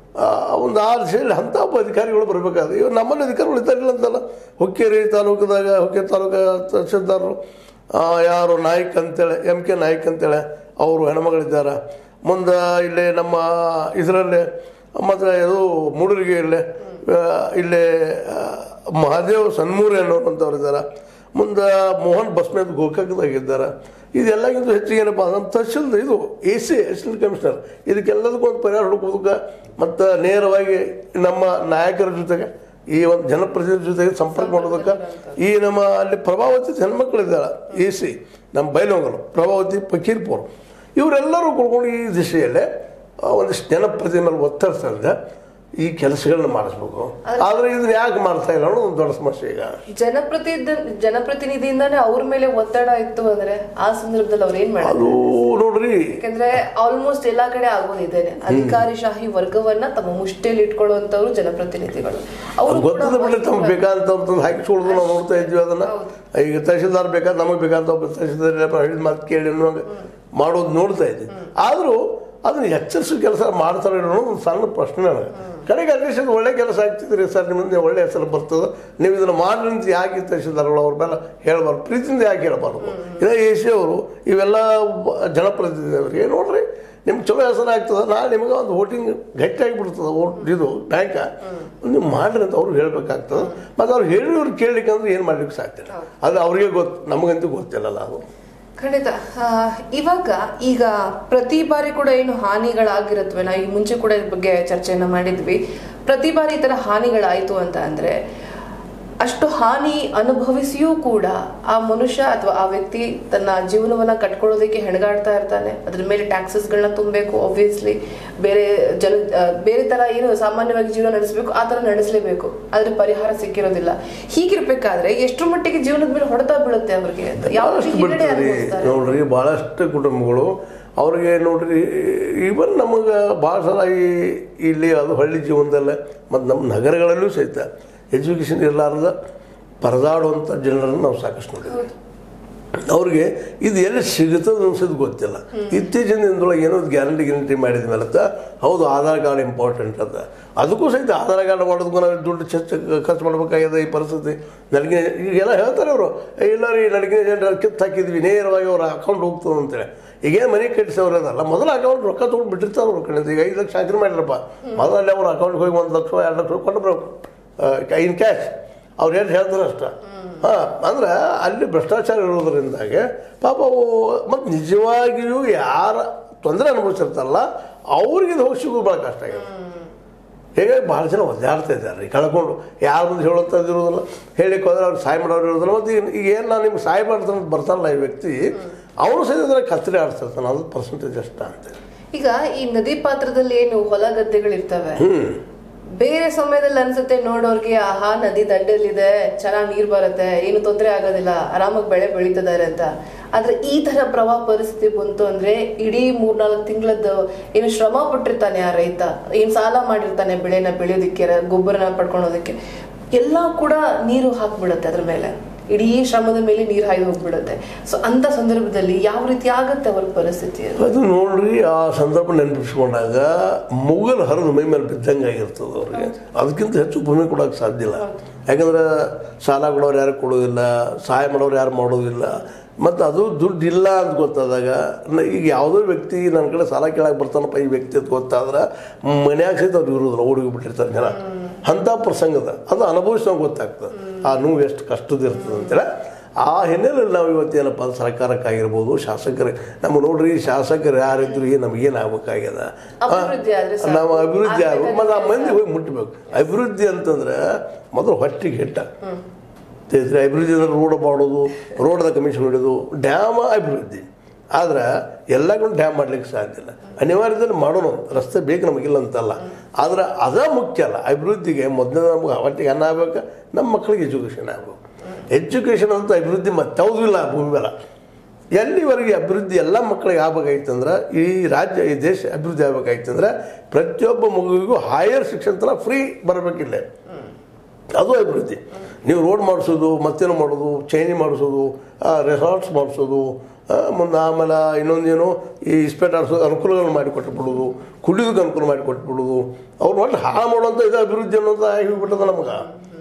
ಒಂದು ಆ ದಿಶೆಯಲ್ಲಿ ಅಂಥ ಒಬ್ಬ ಅಧಿಕಾರಿಗಳು ಬರಬೇಕಾದ್ರೆ ಇವಾಗ ನಮ್ಮಲ್ಲಿ ಅಧಿಕಾರಿಗಳು ಇದ್ದಾರಿಲ್ಲ ಅಂತಲ್ಲ ಹುಕ್ಕೇರಿ ತಾಲೂಕದಾಗ ಹುಕ್ಕೇರಿ ತಾಲೂಕು ತಹಶೀಲ್ದಾರರು ಆ, ಯಾರು ನಾಯ್ಕ್ ಅಂತೇಳಿ ಎಮ್ ಕೆ ನಾಯ್ಕ್ ಅಂತೇಳಿ ಅವರು ಹೆಣ್ಮಗಳಿದ್ದಾರೆ ಮುಂದೆ ಇಲ್ಲಿ ನಮ್ಮ ಇದರಲ್ಲೇ ಮತ್ತು ಇದು ಮೂಡೂರಿಗೆ ಇಲ್ಲೇ ಆ, ಇಲ್ಲೇ ಆ, ಮಹಾದೇವ್ ಸನ್ಮೂರಿ ಅನ್ನೋರಂಥವ್ರು ಇದ್ದಾರೆ ಮುಂದೆ ಮೋಹನ್ ಬಸ್ಮೇದ್ ಗೋಕಾಕದಾಗಿದ್ದಾರೆ ಇದೆಲ್ಲಕ್ಕಿಂತ ಹೆಚ್ಚಿಗೆ ಏನಪ್ಪ ನಮ್ಮ ತಹಶೀಲ್ ಇದು ಎ ಸಿ ಅಸಿಸ್ಟೆಂಟ್ ಕಮಿಷನರ್ ಇದಕ್ಕೆಲ್ಲದಕ್ಕೂ ಒಂದು ಪರಿಹಾರ ಹುಡುಕೋದಕ್ಕೆ ಮತ್ತು ನೇರವಾಗಿ ನಮ್ಮ ನಾಯಕರ ಜೊತೆಗೆ ಈ ಒಂದು ಜನಪ್ರತಿನಿಧಿ ಜೊತೆಗೆ ಸಂಪರ್ಕ ಮಾಡೋದಕ್ಕೆ ಈ ನಮ್ಮ ಅಲ್ಲಿ ಪ್ರಭಾವತಿ ಹೆಣ್ಮಕ್ಳಿದ್ದಾಳೆ ಎ ಸಿ ನಮ್ಮ ಬೈಲೊಂಗಲು ಪ್ರಭಾವತಿ ಫಕೀರ್ಪುರ್ ಇವರೆಲ್ಲರೂ ಕೂಡ್ಕೊಂಡು ಈ ದಿಶೆಯಲ್ಲೇ ಆ, ಒಂದಿಷ್ಟು ಜನಪ್ರತಿನಿಧಿ ಮೇಲೆ ಒತ್ತಡ ತಂದೆ ಈ ಕೆಲಸಗಳನ್ನ ಮಾಡಿಸ್ಬೇಕು ಆದರೆ ಇದನ್ನ ಯಾಕೆ ಮಾಡ್ತಾ ಇಲ್ಲ ಅನ್ನೋದು ಒಂದು ದೊಡ್ಡ ಸಮಸ್ಯೆ ಈಗ ಜನಪ್ರತಿನಿಧಿ ಜನಪ್ರತಿನಿಧಿಯಿಂದಾನೇ ಅವ್ರ ಮೇಲೆ ಒತ್ತಡ ಇತ್ತು ಅಂದ್ರೆ ಆ ಸಂದರ್ಭದಲ್ಲಿ ಅವ್ರು ಏನ್ ಮಾಡಿದ್ರು ಅದು ನೋಡ್ರಿ ಯಾಕಂದ್ರೆ ಆಲ್ಮೋಸ್ಟ್ ಎಲ್ಲಾ ಕಡೆ ಆಗೋದಿದ್ದೇನೆ ಅಧಿಕಾರಿಶಾಹಿ ವರ್ಗವನ್ನ ತಮ್ಮ ಮುಷ್ಟಿಯಲ್ಲಿ ಇಟ್ಕೊಳ್ಳುವಂತವ್ರು ಜನಪ್ರತಿನಿಧಿಗಳು ಅವರು ಕೂಡ ಗೊತ್ತದ ಬಿಟ್ಟರೆ ತಮ್ಗೆ ಬೇಕಾದಂತ ಒಂದು ಹಾಕಿಸ್ಕೊಳ್ಳೋದು ನಾವು ನೋಡ್ತಾ ಇದ್ವಿ ಅದನ್ನ ಈಗ ತಹಶೀಲ್ದಾರ್ ಬೇಕಾದ ನಮಗೆ ಬೇಕಾದ ಒಬ್ಬ ತಹಶೀಲ್ದಾರ್ ಹೇಳಿದ ಮಾತು ಕೇಳಿ ಅನ್ನುವಾಗ ಮಾಡೋದು ನೋಡ್ತಾ ಇದ್ವಿ ಆದರೂ ಅದನ್ನ ಎಚ್ಚರಿಸೋ ಕೆಲಸ ಮಾಡ್ತಾರೆ ಅನ್ನೋದು ಒಂದು ಸಣ್ಣ ಪ್ರಶ್ನೆ ನನಗೆ ಕಡೆಗೆ ಅಟ್ಲೀಸ್ಟ್ ಒಳ್ಳೆ ಕೆಲಸ ಆಗ್ತಿದ್ರಿ ಸರ್ ನಿಮ್ಮಿಂದ ಒಳ್ಳೆ ಹೆಸರು ಬರ್ತದೆ ನೀವು ಇದನ್ನು ಮಾಡಿ ಅಂತ ಯಾಕೆ ತಹಶೀಲ್ದಾರ್ಗಳು ಅವ್ರ ಮೇಲೆ ಹೇಳಬಾರ್ದು ಪ್ರೀತಿಯಿಂದ ಯಾಕೆ ಹೇಳಬಾರ್ದು ಇದೇ ಎ ಸಿ ಅವರು ಇವೆಲ್ಲ ಬ- ಜನಪ್ರತಿನಿಧಿಯವರಿಗೆ ನೋಡ್ರಿ ನಿಮ್ಗೆ ಚಲೋ ಹೆಸರು ಆಗ್ತದೆ ನಾಳೆ ನಿಮಗೆ ಒಂದು ವೋಟಿಂಗ್ ಗಟ್ಟಿಯಾಗಿ ಬಿಡ್ತದೆ ವೋಟ್ ಇದು ಬ್ಯಾಂಕ ನೀವು ಮಾಡ್ರಿ ಅಂತ ಅವ್ರು ಹೇಳ್ಬೇಕಾಗ್ತದೆ ಮತ್ತು ಅವ್ರು ಹೇಳಿವ್ರು ಕೇಳಲಿಕ್ಕೆ ಅಂದ್ರೆ ಏನು ಮಾಡ್ಲಿಕ್ಕೆ ಸಾಧ್ಯ ಅದು ಅವ್ರಿಗೆ ಗೊತ್ತು ನಮಗಂತೂ ಗೊತ್ತಿಲ್ಲಲ್ಲ ಅದು ಖಂಡಿತ ಆ, ಇವಾಗ ಈಗ ಪ್ರತಿ ಬಾರಿ ಕೂಡ ಏನು ಹಾನಿಗಳಾಗಿರತ್ವೆ ನಾವು ಈ ಮುಂಚೆ ಕೂಡ ಇದ್ರ ಬಗ್ಗೆ ಚರ್ಚೆಯನ್ನ ಮಾಡಿದ್ವಿ ಪ್ರತಿ ಬಾರಿ ಈ ತರ ಹಾನಿಗಳಾಯ್ತು ಅಂತ ಅಂದ್ರೆ ಅಷ್ಟು ಹಾನಿ ಅನುಭವಿಸಿಯೂ ಕೂಡ ಆ ಮನುಷ್ಯ ಅಥವಾ ಆ ವ್ಯಕ್ತಿ ತನ್ನ ಜೀವನವನ್ನ ಕಟ್ಕೊಳ್ಳೋದಕ್ಕೆ ಹೆಣಗಾಡ್ತಾ ಇರ್ತಾನೆ ಅದ್ರ ಮೇಲೆ ಟ್ಯಾಕ್ಸಸ್ಗಳನ್ನ ತುಂಬಬೇಕು ಆಬ್ವಿಯಸ್ಲಿ ಬೇರೆ ಜನ ಆ, ಬೇರೆ ತರ ಏನು ಸಾಮಾನ್ಯವಾಗಿ ಜೀವನ ನಡೆಸಬೇಕು ಆ ತರ ನಡೆಸಲೇಬೇಕು ಆದ್ರೆ ಪರಿಹಾರ ಸಿಕ್ಕಿರೋದಿಲ್ಲ ಹೀಗಿರ್ಬೇಕಾದ್ರೆ ಎಷ್ಟರ ಮಟ್ಟಿಗೆ ಜೀವನದ ಮೇಲೆ ಹೊಡೆತ ಬೀಳುತ್ತೆ ಅವ್ರಿಗೆ ಅಂತ ಯಾವ ರೀತಿ ಭಾಳಷ್ಟು ಹಿನ್ನಡೆ ಬಿಡ್ತಾರೆ ಅನುಭವಿಸ್ತಾರೆ ನೋಡ್ರಿ ಭಾಳಷ್ಟು ಕುಟುಂಬಗಳು ಅವ್ರಿಗೆ ನೋಡ್ರಿ ಈವನ್ ನಮಗೆ ಭಾಳ ಸಲ ಈ ಇಲ್ಲಿ ಅದು ಹಳ್ಳಿ ಜೀವನದಲ್ಲೇ ಮತ್ತು ನಮ್ಮ ನಗರಗಳಲ್ಲೂ ಸಹಿತ ಎಜುಕೇಷನ್ ಇರಲಾರ್ದ ಪರದಾಡುವಂಥ ಜನರನ್ನು ನಾವು ಸಾಕಷ್ಟು ನೋಡಿದ್ವಿ ಅವ್ರಿಗೆ ಇದು ಎಲ್ಲಿ ಸಿಗುತ್ತದೆ ಅನ್ಸೋದು ಗೊತ್ತಿಲ್ಲ ಇತ್ತೀಚಿನ ದಿನದೊಳಗೆ ಏನೋ ಗ್ಯಾರಂಟಿ ಗ್ಯಾರಂಟಿ ಮಾಡಿದ ಮೇಲೆ ಹೌದು ಆಧಾರ್ ಕಾರ್ಡ್ ಇಂಪಾರ್ಟೆಂಟ್ ಅಂತ ಅದಕ್ಕೂ ಸಹಿತ ಆಧಾರ್ ಕಾರ್ಡ್ ಮಾಡೋದಕ್ಕೂ ನಾವು ದುಡ್ಡು ಚರ್ಚೆ ಖರ್ಚು ಮಾಡ್ಬೇಕಾಗಿದೆ ಈ ಪರಿಸ್ಥಿತಿ ನನಗೆ ಈಗೆಲ್ಲ ಹೇಳ್ತಾರೆ ಅವರು ಇಲ್ಲ ರೀ ನನಗೆ ಜನರ ಕಿತ್ತು ಹಾಕಿದ್ವಿ ನೇರವಾಗಿ ಅವ್ರ ಅಕೌಂಟ್ ಹೋಗ್ತದೆ ಅಂತೇಳಿ ಈಗೇನು ಮನೆ ಕಟ್ಟಿಸೋರು ಅದಲ್ಲ ಮೊದಲ ಅಕೌಂಟ್ ರೊಕ್ಕ ತೊಗೊಂಡು ಬಿಟ್ಟಿರ್ತಾರೆ ಅವ್ರ ಕಡೆ ಈಗ ಐದು ಲಕ್ಷ ಹಾಕಿದ್ರೆ ಮಾಡಿರಪ್ಪ ಮೊದಲೇ ಅವ್ರ ಅಕೌಂಟ್ಗೆ ಹೋಗಿ ಒಂದು ಲಕ್ಷ ಎರಡು ಲಕ್ಷ ಕೊಟ್ಟು ಬರಬೇಕು ಇನ್ ಕ್ಯಾಶ್ ಅವ್ರು ಏನು ಹೇಳ್ತಾರೆ ಅಷ್ಟ ಹಾಂ ಅಂದ್ರೆ ಅಲ್ಲಿ ಭ್ರಷ್ಟಾಚಾರ ಇರೋದ್ರಿಂದಾಗೆ ಪಾಪ ಅವು ಮತ್ತು ನಿಜವಾಗಿಯೂ ಯಾರ ತೊಂದರೆ ಅನುಭವಿಸಿರ್ತಾರಲ್ಲ ಅವ್ರಿಗೆ ಇದು ಹೋಗಿ ಸಿಗೋದು ಭಾಳ ಕಷ್ಟ ಆಗಿದೆ ಹೀಗಾಗಿ ಭಾಳ ಜನ ಒದ್ದಾಡ್ತಾ ಇದ್ದಾರೆ ಈ ಕಳ್ಕೊಂಡು ಯಾರ ಮುಂದೆ ಹೇಳುವಂಥದ್ದು ಇರೋದಿಲ್ಲ ಹೇಳಿಕ್ಕೆ ಹೋದ್ರೆ ಅವ್ರು ಸಹಾಯ ಮಾಡೋರು ಇರೋದಿಲ್ಲ ಮತ್ತು ಈಗ ಈಗ ಏನು ನಾನು ನಿಮ್ಗೆ ಸಹಾಯ ಮಾಡ್ತಾನೆ ಅಂತ ಬರ್ತಾರಲ್ಲ ಈ ವ್ಯಕ್ತಿ ಅವನು ಸಹಿತ ಕತ್ತರಿ ಆಡ್ತಿರ್ತಾನೆ ಅದು ಪರ್ಸೆಂಟೇಜ್ ಅಷ್ಟ ಅಂತೇಳಿ ಈಗ ಈ ನದಿ ಪಾತ್ರದಲ್ಲಿ ಏನು ಹೊಲ ಗದ್ದೆಗಳಿರ್ತವೆ ಹ್ಞೂ ಬೇರೆ ಸಮಯದಲ್ಲಿ ಅನ್ಸುತ್ತೆ ನೋಡೋರ್ಗೆ ಆಹಾ ನದಿ ದಂಡೆಯಲ್ಲಿದೆ ಚೆನ್ನಾಗಿ ನೀರ್ ಬರುತ್ತೆ ಏನು ತೊಂದರೆ ಆಗೋದಿಲ್ಲ ಆರಾಮಾಗಿ ಬೆಳೆ ಬೆಳೀತಿದ್ದಾರೆ ಅಂತ ಆದ್ರೆ ಈ ತರ ಪ್ರವಾಹ ಪರಿಸ್ಥಿತಿ ಬಂತು ಅಂದ್ರೆ ಇಡೀ ಮೂರ್ನಾಲ್ಕು ತಿಂಗಳದ್ದು ಏನು ಶ್ರಮ ಪಟ್ಟಿರ್ತಾನೆ ಆ ರೈತ ಏನ್ ಸಾಲ ಮಾಡಿರ್ತಾನೆ ಬೆಳೆನ ಬೆಳೆಯೋದಿಕ್ಕೆ ರ- ಗೊಬ್ಬರನ ಪಡ್ಕೊಳೋದಕ್ಕೆ ಎಲ್ಲ ಕೂಡ ನೀರು ಹಾಕ್ಬಿಡುತ್ತೆ ಅದ್ರ ಮೇಲೆ ಇಡೀ ಶ್ರಮದ ಮೇಲೆ ನೀರು ಹಾಯ್ದು ಹೋಗ್ಬಿಡುತ್ತೆ ಸೊ ಅಂತ ಸಂದರ್ಭದಲ್ಲಿ ಯಾವ ರೀತಿ ಆಗತ್ತೆ ಅವ್ರ ಪರಿಸ್ಥಿತಿ ಅದು? ಅದು ನೋಡ್ರಿ ಆ ಸಂದರ್ಭ ನೆನಪಿಸ್ಕೊಂಡಾಗ ಮುಗಲ್ ಹರಿದು ಮೈ ಮೇಲೆ ಬಿದ್ದಂಗೆ ಆಗಿರ್ತದೆ ಅವ್ರಿಗೆ ಅದಕ್ಕಿಂತ ಹೆಚ್ಚು ಭೂಮಿ ಕೊಡೋಕೆ ಸಾಧ್ಯ ಇಲ್ಲ ಯಾಕಂದ್ರೆ ಸಾಲ ಕೊಡೋರು ಯಾರು ಕೊಡೋದಿಲ್ಲ ಸಹಾಯ ಮಾಡೋರು ಯಾರು ಮಾಡೋದಿಲ್ಲ ಮತ್ತು ಅದು ದುಡ್ಡು ಇಲ್ಲ ಅಂತ ಗೊತ್ತಾದಾಗ ನ- ಈಗ ಯಾವುದೋ ವ್ಯಕ್ತಿ ನನ್ನ ಕಡೆ ಸಾಲ ಕೇಳಕ್ಕೆ ಬರ್ತಾನಪ್ಪ ಈ ವ್ಯಕ್ತಿ ಅಂತ ಗೊತ್ತಾದ್ರೆ ಮನ್ಯಾಗ ಸಹಿತ ಅವ್ರು ಇರೋದಿಲ್ಲ ಓಡಿ ಬಿಟ್ಟಿರ್ತಾರೆ ಜನ ಅಂಥ ಪ್ರಸಂಗದ ಅದು ಅನುಭವಿಸೋಕೆ ಗೊತ್ತಾಗ್ತದೆ ಆ ನೋವು ಎಷ್ಟು ಕಷ್ಟದ ಇರ್ತದೆ ಅಂತೇಳಿ ಆ ಹಿನ್ನೆಲೆಯಲ್ಲಿ ನಾವು ಇವತ್ತೇನಪ್ಪ ಅಂದ್ರೆ ಸರ್ಕಾರಕ್ಕಾಗಿರ್ಬೋದು ಶಾಸಕರು ನಮ್ಮ ನೋಡ್ರಿ ಶಾಸಕರು ಯಾರಿದ್ರು ಏನು ನಮಗೇನು ಆಗ್ಬೇಕಾಗ್ಯದ ಅಭಿವೃದ್ಧಿ ಆದ್ರೆ ಸಾಕು. ನಾವು ಅಭಿವೃದ್ಧಿ ಆಗ ಮತ್ತು ಆ ಮಂದಿ ಹೋಗಿ ಮುಟ್ಟಬೇಕು ಅಭಿವೃದ್ಧಿ ಅಂತಂದ್ರೆ ಮೊದಲು ಹೊಟ್ಟಿಗೆ ಹಿಟ್ಟ ತಿಳಿದ್ರೆ ಅಭಿವೃದ್ಧಿ ಅಂದ್ರೆ ರೋಡ್ ಮಾಡೋದು ರೋಡ್ದ ಕಮಿಷನ್ ಹೊಡೆಯೋದು ಡ್ಯಾಮ್ ಅಭಿವೃದ್ಧಿ ಆದ್ರೆ ಎಲ್ಲ ಕಡೆ ಡ್ಯಾಮ್ ಮಾಡ್ಲಿಕ್ಕೆ ಸಾಧ್ಯ ಇಲ್ಲ ಅನಿವಾರ್ಯದಲ್ಲಿ ಮಾಡೋಣ ರಸ್ತೆ ಬೇಕು ನಮಗಿಲ್ಲ ಅಂತಲ್ಲ ಆದ್ರೆ ಅದ ಮುಖ್ಯ ಅಲ್ಲ ಅಭಿವೃದ್ಧಿಗೆ ಮೊದಲೇ ನಮ್ಗೆ ಹೊಟ್ಟಿಗೆ ಅನ್ನ ಆಗ್ಬೇಕು ನಮ್ಮ ಮಕ್ಕಳಿಗೆ ಎಜುಕೇಷನ್ ಆಗಬೇಕು ಎಜುಕೇಷನ್ ಅಂತ ಅಭಿವೃದ್ಧಿ ಮತ್ತಾವುದೂ ಇಲ್ಲ ಆ ಭೂಮಿ ಮೇಲೆ ಎಲ್ಲಿವರೆಗೆ ಅಭಿವೃದ್ಧಿ ಎಲ್ಲ ಮಕ್ಕಳಿಗೆ ಆಗ್ಬೇಕಾಯ್ತಂದ್ರೆ ಈ ರಾಜ್ಯ ಈ ದೇಶ ಅಭಿವೃದ್ಧಿ ಆಗ್ಬೇಕಾಯ್ತಂದ್ರೆ ಪ್ರತಿಯೊಬ್ಬ ಮಗುವಿಗೂ ಹೈಯರ್ ಶಿಕ್ಷಣ ತನ ಫ್ರೀ ಬರಬೇಕಿಲ್ಲ ಅದು ಅಭಿವೃದ್ಧಿ ನೀವು ರೋಡ್ ಮಾಡಿಸೋದು ಮತ್ತೇನು ಮಾಡೋದು ಚೇಂಜ್ ಮಾಡಿಸೋದು ರೆಸಾರ್ಟ್ಸ್ ಮಾಡಿಸೋದು ಮುಂದೆ ಆಮೇಲೆ ಇನ್ನೊಂದೇನು ಈ ಇಸ್ಪೇಟ್ ಆಡಿಸೋದು ಅನುಕೂಲಗಳು ಮಾಡಿಕೊಟ್ಬಿಡೋದು ಕುಡಿಯೋದಕ್ಕೆ ಅನುಕೂಲ ಮಾಡಿಕೊಟ್ಬಿಡೋದು ಅವ್ರು ಒಟ್ಟು ಹಾಳು ಮಾಡೋಂಥ ಇದು ಅಭಿವೃದ್ಧಿ ಅನ್ನೋದು ಆಗಿಬಿಟ್ಟದ ನಮಗೆ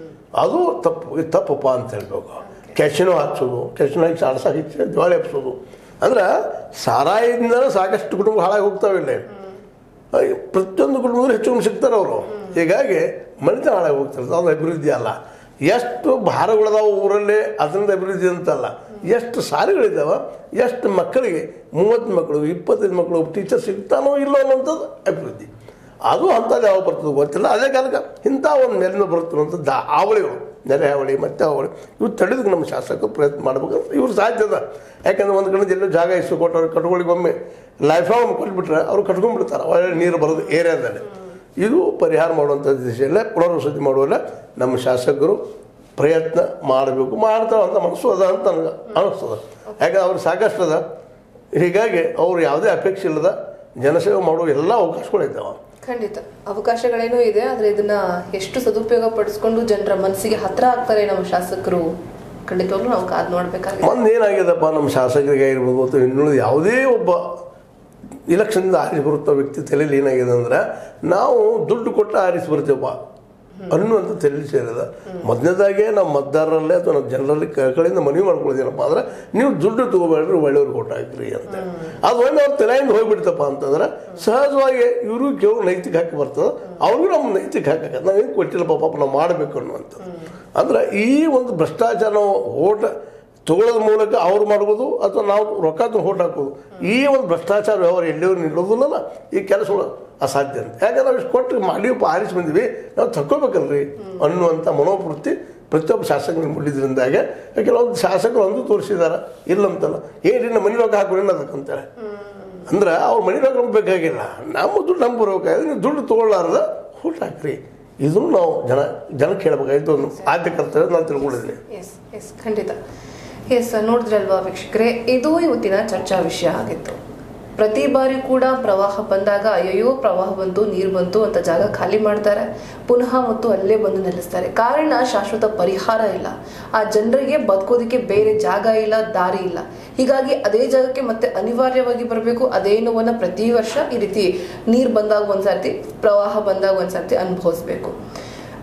ಅದು ತಪ್ಪು ಇದು ತಪ್ಪಪ್ಪ ಅಂತ ಹೇಳ್ಬೇಕು ಕ್ಯಾಶಿನೋ ಹಾಕ್ಸೋದು ಕ್ಯಾಶಿನೋ ಹಾಕಿ ಆಡ್ಸಕ್ಕೆ ಹಚ್ಚಿ ದಿವಾಳಿ ಹಬ್ಸೋದು ಅಂದ್ರೆ ಸಾರಾಯದಿಂದ ಸಾಕಷ್ಟು ಕುಟುಂಬ ಹಾಳಾಗಿ ಹೋಗ್ತಾವೆ ಇಲ್ಲಿ ಅಯ್ಯೋ, ಪ್ರತಿಯೊಂದು ಕುಟುಂಬದಲ್ಲಿ ಹೆಚ್ಚು ಕಮ್ಮಿ ಸಿಗ್ತಾರೆ ಅವರು ಹೀಗಾಗಿ ಮನಿತನ ಹಾಳಾಗಿ ಹೋಗ್ತಿರ್ತದೆ ಅದು ಅಭಿವೃದ್ಧಿ ಅಲ್ಲ ಎಷ್ಟು ಭಾರಗಳದಾವ ಊರಲ್ಲಿ ಅದರಿಂದ ಅಭಿವೃದ್ಧಿ ಅಂತಲ್ಲ ಎಷ್ಟು ಸಾರಿಗಳಿದ್ದಾವ ಎಷ್ಟು ಮಕ್ಕಳಿಗೆ ಮೂವತ್ತು ಮಕ್ಕಳು ಇಪ್ಪತ್ತೈದು ಮಕ್ಕಳು ಟೀಚರ್ ಸಿಗ್ತಾನೋ ಇಲ್ಲೋ ಅನ್ನೋಂಥದ್ದು ಅಭಿವೃದ್ಧಿ ಅದು ಅಂಥದ್ದು ಯಾವ ಬರ್ತದೆ ಗೊತ್ತಿಲ್ಲ ಅದೇ ಕಾಲಕ್ಕೆ ಇಂಥ ಒಂದು ನೆಲೆನ ಬರುತ್ತಿರುವಂಥದ್ದು ಹಾವಳಿಗಳು ನೆರೆ ಹಾವಳಿ ಮತ್ತೆ ಹಾವಳಿ ಇವು ತಡೆದಕ್ಕೆ ನಮ್ಮ ಶಾಸಕರು ಪ್ರಯತ್ನ ಮಾಡ್ಬೇಕಂದ್ರೆ ಇವ್ರು ಸಾಧ್ಯ ಅದ ಯಾಕಂದ್ರೆ ಒಂದು ಕಡೆ ಎಲ್ಲೋ ಜಾಗ ಇಷ್ಟು ಕೊಟ್ಟವ್ರು ಕಟ್ಕೊಳ್ಳಿಗೆ ಒಮ್ಮೆ ಲೈಫ್ ಲಾಂಗ್ ಕೊಟ್ಬಿಟ್ರೆ ಅವ್ರು ಕಟ್ಕೊಂಡ್ಬಿಡ್ತಾರೆ ಒಳ್ಳೆ ನೀರು ಬರೋದು ಏರಿಯಾದಲ್ಲಿ ಇದು ಪರಿಹಾರ ಮಾಡುವಂಥ ದಿಶೆಯಲ್ಲೇ ಪುನರ್ವಸತಿ ಮಾಡುವಲ್ಲ ನಮ್ಮ ಶಾಸಕರು ಪ್ರಯತ್ನ ಮಾಡಬೇಕು ಮಾಡ್ತಾವೆ ಅಂತ ಮನಸ್ಸು ಅದ ಅಂತ ನನಗೆ ಅನಿಸ್ತದೆ ಯಾಕಂದ್ರೆ ಅವ್ರು ಸಾಕಷ್ಟು ಅದ ಹೀಗಾಗಿ ಅವ್ರು ಯಾವುದೇ ಅಪೇಕ್ಷೆ ಇಲ್ಲದ ಜನಸೇವೆ ಮಾಡುವ ಎಲ್ಲ ಅವಕಾಶಗಳಿದ್ದಾವೆ ಖಂಡಿತ ಅವಕಾಶಗಳೇನೂ ಇದೆ ಆದ್ರೆ ಇದನ್ನ ಎಷ್ಟು ಸದುಪಯೋಗ ಪಡಿಸ್ಕೊಂಡು ಜನರ ಮನಸ್ಸಿಗೆ ಹತ್ರ ಆಗ್ತಾರೆ ನಮ್ಮ ಶಾಸಕರು ಖಂಡಿತವಾಗ್ಲೂ ನಾವು ಕಾದ್ ನೋಡ್ಬೇಕಾಗಿದೆ ಒಂದು ಏನಾಗ್ಯದಪ್ಪ ನಮ್ಮ ಶಾಸಕರಿಗೆ ಇರ್ಬೋದು ಅಥವಾ ಇನ್ನುಳಿದ ಯಾವುದೇ ಒಬ್ಬ ಇಲೆಕ್ಷನ್ದಿಂದ ಆರಿಸಿ ಬರುತ್ತ ವ್ಯಕ್ತಿ ತಲೆಯಲ್ಲಿ ಏನಾಗಿದೆ ಅಂದ್ರೆ ನಾವು ದುಡ್ಡು ಕೊಟ್ಟು ಆರಿಸಿ ಬರ್ತೀವಪ್ಪ ಅನ್ನುವಂಥ ತಲೆಯಲ್ಲಿ ಸೇರಿದ ಮೊದಲನೇದಾಗೆ ನಾವು ಮತದಾರರಲ್ಲೇ ಅಥವಾ ನಮ್ಮ ಜನರಲ್ಲಿ ಕಡೆಯಿಂದ ಮನವಿ ಮಾಡ್ಕೊಳ್ತೀನಪ್ಪ ಅಂದ್ರೆ ನೀವು ದುಡ್ಡು ತಗೋಬೇಡ್ರಿ ಒಳ್ಳೆಯವ್ರಿಗೆ ಕೊಟ್ಟು ಹಾಕ್ರಿ ಅಂತ ಅದು ಒಮ್ಮೆ ಅವ್ರ ತಲೆಯಿಂದ ಹೋಗ್ಬಿಡ್ತಪ್ಪ ಅಂತಂದ್ರೆ ಸಹಜವಾಗಿ ಇವರು ಕೇವಲ ನೈತಿಕ ಹಾಕಿ ಬರ್ತದೆ ಅವ್ರಿಗೂ ನಮ್ಮ ನೈತಿಕ ಹಾಕಕ್ಕೆ ನಾವೇನು ಕೊಟ್ಟಿಲ್ಲಪ್ಪ ಪಾಪ ನಾವು ಮಾಡಬೇಕು ಅನ್ನುವಂಥದ್ದು ಅಂದ್ರೆ ಈ ಒಂದು ಭ್ರಷ್ಟಾಚಾರ ನಾವು ಓಟ್ ತಗೊಳ್ಳೋದ್ರ ಮೂಲಕ ಅವ್ರು ಮಾಡ್ಬೋದು ಅಥವಾ ನಾವು ರೊಕ್ಕ ತಂದು ಹೋಟ್ ಹಾಕೋದು ಈ ಒಂದು ಭ್ರಷ್ಟಾಚಾರ ವ್ಯವಹಾರ ಎಲ್ಲಿಯೂ ನಿಲ್ಲೋದಿಲ್ಲಲ್ಲ ಈ ಕೆಲಸಗಳು ಅಸಾಧ್ಯ ಅಂತ ಯಾಕಂದ್ರೆ ನಾವು ಇಷ್ಟು ಕೊಟ್ಟು ಮಾಡಿಯಪ್ಪ ಆರಿಸಿ ಬಂದಿವಿ ನಾವು ತಕ್ಕೋಬೇಕಲ್ರಿ ಅನ್ನುವಂಥ ಮನೋವೃತ್ತಿ ಪ್ರತಿಯೊಬ್ಬ ಶಾಸಕರಿಗೆ ಮೂಡಿದ್ರಿಂದಾಗೆ ಕೆಲವೊಂದು ಶಾಸಕರು ಒಂದು ತೋರಿಸಿದಾರೆ ಇಲ್ಲಂತಲ್ಲ ಏನ್ರಿ ನಮ್ಮ ಮನೆ ರೊಕ್ಕ ಹಾಕೋರಿ ಅದಕ್ಕಂತೇಳಿ ಅಂದ್ರೆ ಅವ್ರ ಮನೆ ರೊಕ್ಕ ನಮ್ಗೆ ಬೇಕಾಗಿಲ್ಲ ನಮ್ಮ ದುಡ್ಡು ನಮ್ಗೆ ಬರ್ಬೇಕಾದ್ರೆ ನೀವು ದುಡ್ಡು ತೊಗೊಳ್ಳಾರ್ದ ಊಟ ಹಾಕ್ರಿ ಇದನ್ನು ನಾವು ಜನ ಜನಕ್ಕೆ ಹೇಳ್ಬೇಕಾಯ್ತು ಒಂದು ಆದ್ಯ ಕರ್ತವ್ಯ ನಾನು ತಿಳ್ಕೊಂಡಿದ್ದೀನಿ ಎಸ್ ಎಸ್ ಖಂಡಿತ ಎಸ್ ನೋಡಿದ್ರಲ್ವಾ ವೀಕ್ಷಕರೇ ಇದು ಇವತ್ತಿನ ಚರ್ಚಾ ವಿಷಯ ಆಗಿತ್ತು ಪ್ರತಿ ಬಾರಿ ಕೂಡ ಪ್ರವಾಹ ಬಂದಾಗ ಅಯ್ಯಯ್ಯೋ ಪ್ರವಾಹ ಬಂತು ನೀರು ಬಂತು ಅಂತ ಜಾಗ ಖಾಲಿ ಮಾಡ್ತಾರೆ ಪುನಃ ಮತ್ತು ಅಲ್ಲೇ ಬಂದು ನೆಲೆಸ್ತಾರೆ ಕಾರಣ ಶಾಶ್ವತ ಪರಿಹಾರ ಇಲ್ಲ ಆ ಜನರಿಗೆ ಬದುಕೋದಕ್ಕೆ ಬೇರೆ ಜಾಗ ಇಲ್ಲ ದಾರಿ ಇಲ್ಲ ಹೀಗಾಗಿ ಅದೇ ಜಾಗಕ್ಕೆ ಮತ್ತೆ ಅನಿವಾರ್ಯವಾಗಿ ಬರಬೇಕು ಅದೇ ನೋವನ್ನ ಪ್ರತಿ ವರ್ಷ ಈ ರೀತಿ ನೀರು ಬಂದಾಗ ಒಂದ್ಸರ್ತಿ ಪ್ರವಾಹ ಬಂದಾಗ ಒಂದ್ಸರ್ತಿ ಅನುಭವಿಸ್ಬೇಕು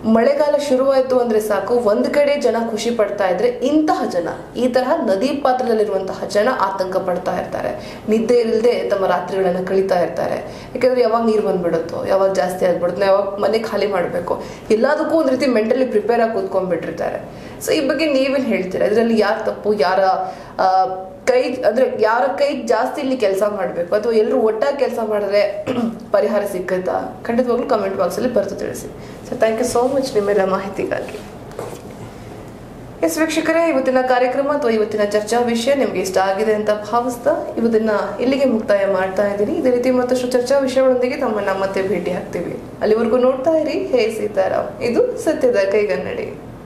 ಮಳೆಗಾಲ ಶುರುವಾಯಿತು ಅಂದ್ರೆ ಸಾಕು ಒಂದ್ ಕಡೆ ಜನ ಖುಷಿ ಪಡ್ತಾ ಇದ್ರೆ ಇಂತಹ ಜನ ಈ ತರಹ ನದಿ ಪಾತ್ರದಲ್ಲಿರುವಂತಹ ಜನ ಆತಂಕ ಪಡ್ತಾ ಇರ್ತಾರೆ ನಿದ್ದೆ ಇಲ್ಲದೆ ತಮ್ಮ ರಾತ್ರಿಗಳನ್ನ ಕಳೀತಾ ಇರ್ತಾರೆ ಯಾಕಂದ್ರೆ ಯಾವಾಗ ನೀರು ಬಂದ್ಬಿಡುತ್ತೋ ಯಾವಾಗ ಜಾಸ್ತಿ ಆಗ್ಬಿಡುತ್ತೋ ಯಾವಾಗ ಮನೆ ಖಾಲಿ ಮಾಡಬೇಕು ಎಲ್ಲದಕ್ಕೂ ಒಂದ್ ರೀತಿ ಮೆಂಟಲಿ ಪ್ರಿಪೇರ್ ಆಗಿ ಕೂತ್ಕೊಂಡ್ಬಿಟ್ಟಿರ್ತಾರೆ ಸೊ ಈ ಬಗ್ಗೆ ನೀವೇನ್ ಹೇಳ್ತೀರಾ ಇದರಲ್ಲಿ ಯಾರ ತಪ್ಪು ಯಾರ ಆ, ಕೈ ಅಂದ್ರೆ ಯಾರ ಕೈ ಜಾಸ್ತಿ ಇಲ್ಲಿ ಕೆಲಸ ಮಾಡಬೇಕು ಅಥವಾ ಎಲ್ಲರೂ ಒಟ್ಟಾಗಿ ಕೆಲಸ ಮಾಡಿದ್ರೆ ಪರಿಹಾರ ಸಿಕ್ಕತ್ತಾ ಖಂಡಿತವಾಗ್ಲೂ ಕಮೆಂಟ್ ಬಾಕ್ಸ್ ಅಲ್ಲಿ ಬರೆದು ತಿಳಿಸಿ so thank you so much ನಿಮ್ಮೆಲ್ಲ ಮಾಹಿತಿಗಾಗಿ ಎಸ್ ವೀಕ್ಷಕರೇ ಇವತ್ತಿನ ಕಾರ್ಯಕ್ರಮ ಅಥವಾ ಇವತ್ತಿನ ಚರ್ಚಾ ವಿಷಯ ನಿಮ್ಗೆ ಇಷ್ಟ ಆಗಿದೆ ಅಂತ ಭಾವಿಸ್ತಾ ಇವತ್ತಿನ ಇಲ್ಲಿಗೆ ಮುಕ್ತಾಯ ಮಾಡ್ತಾ ಇದ್ದೀನಿ ಇದೇ ರೀತಿ ಮತ್ತಷ್ಟು ಚರ್ಚಾ ವಿಷಯಗಳೊಂದಿಗೆ ತಮ್ಮನ್ನ ಮತ್ತೆ ಭೇಟಿ ಆಗ್ತೀವಿ ಅಲ್ಲಿವರೆಗೂ ನೋಡ್ತಾ ಇರಿ ಹೇ ಸೀತಾರಾಮ್ ಇದು ಸತ್ಯದ ಕೈಗನ್ನಡಿ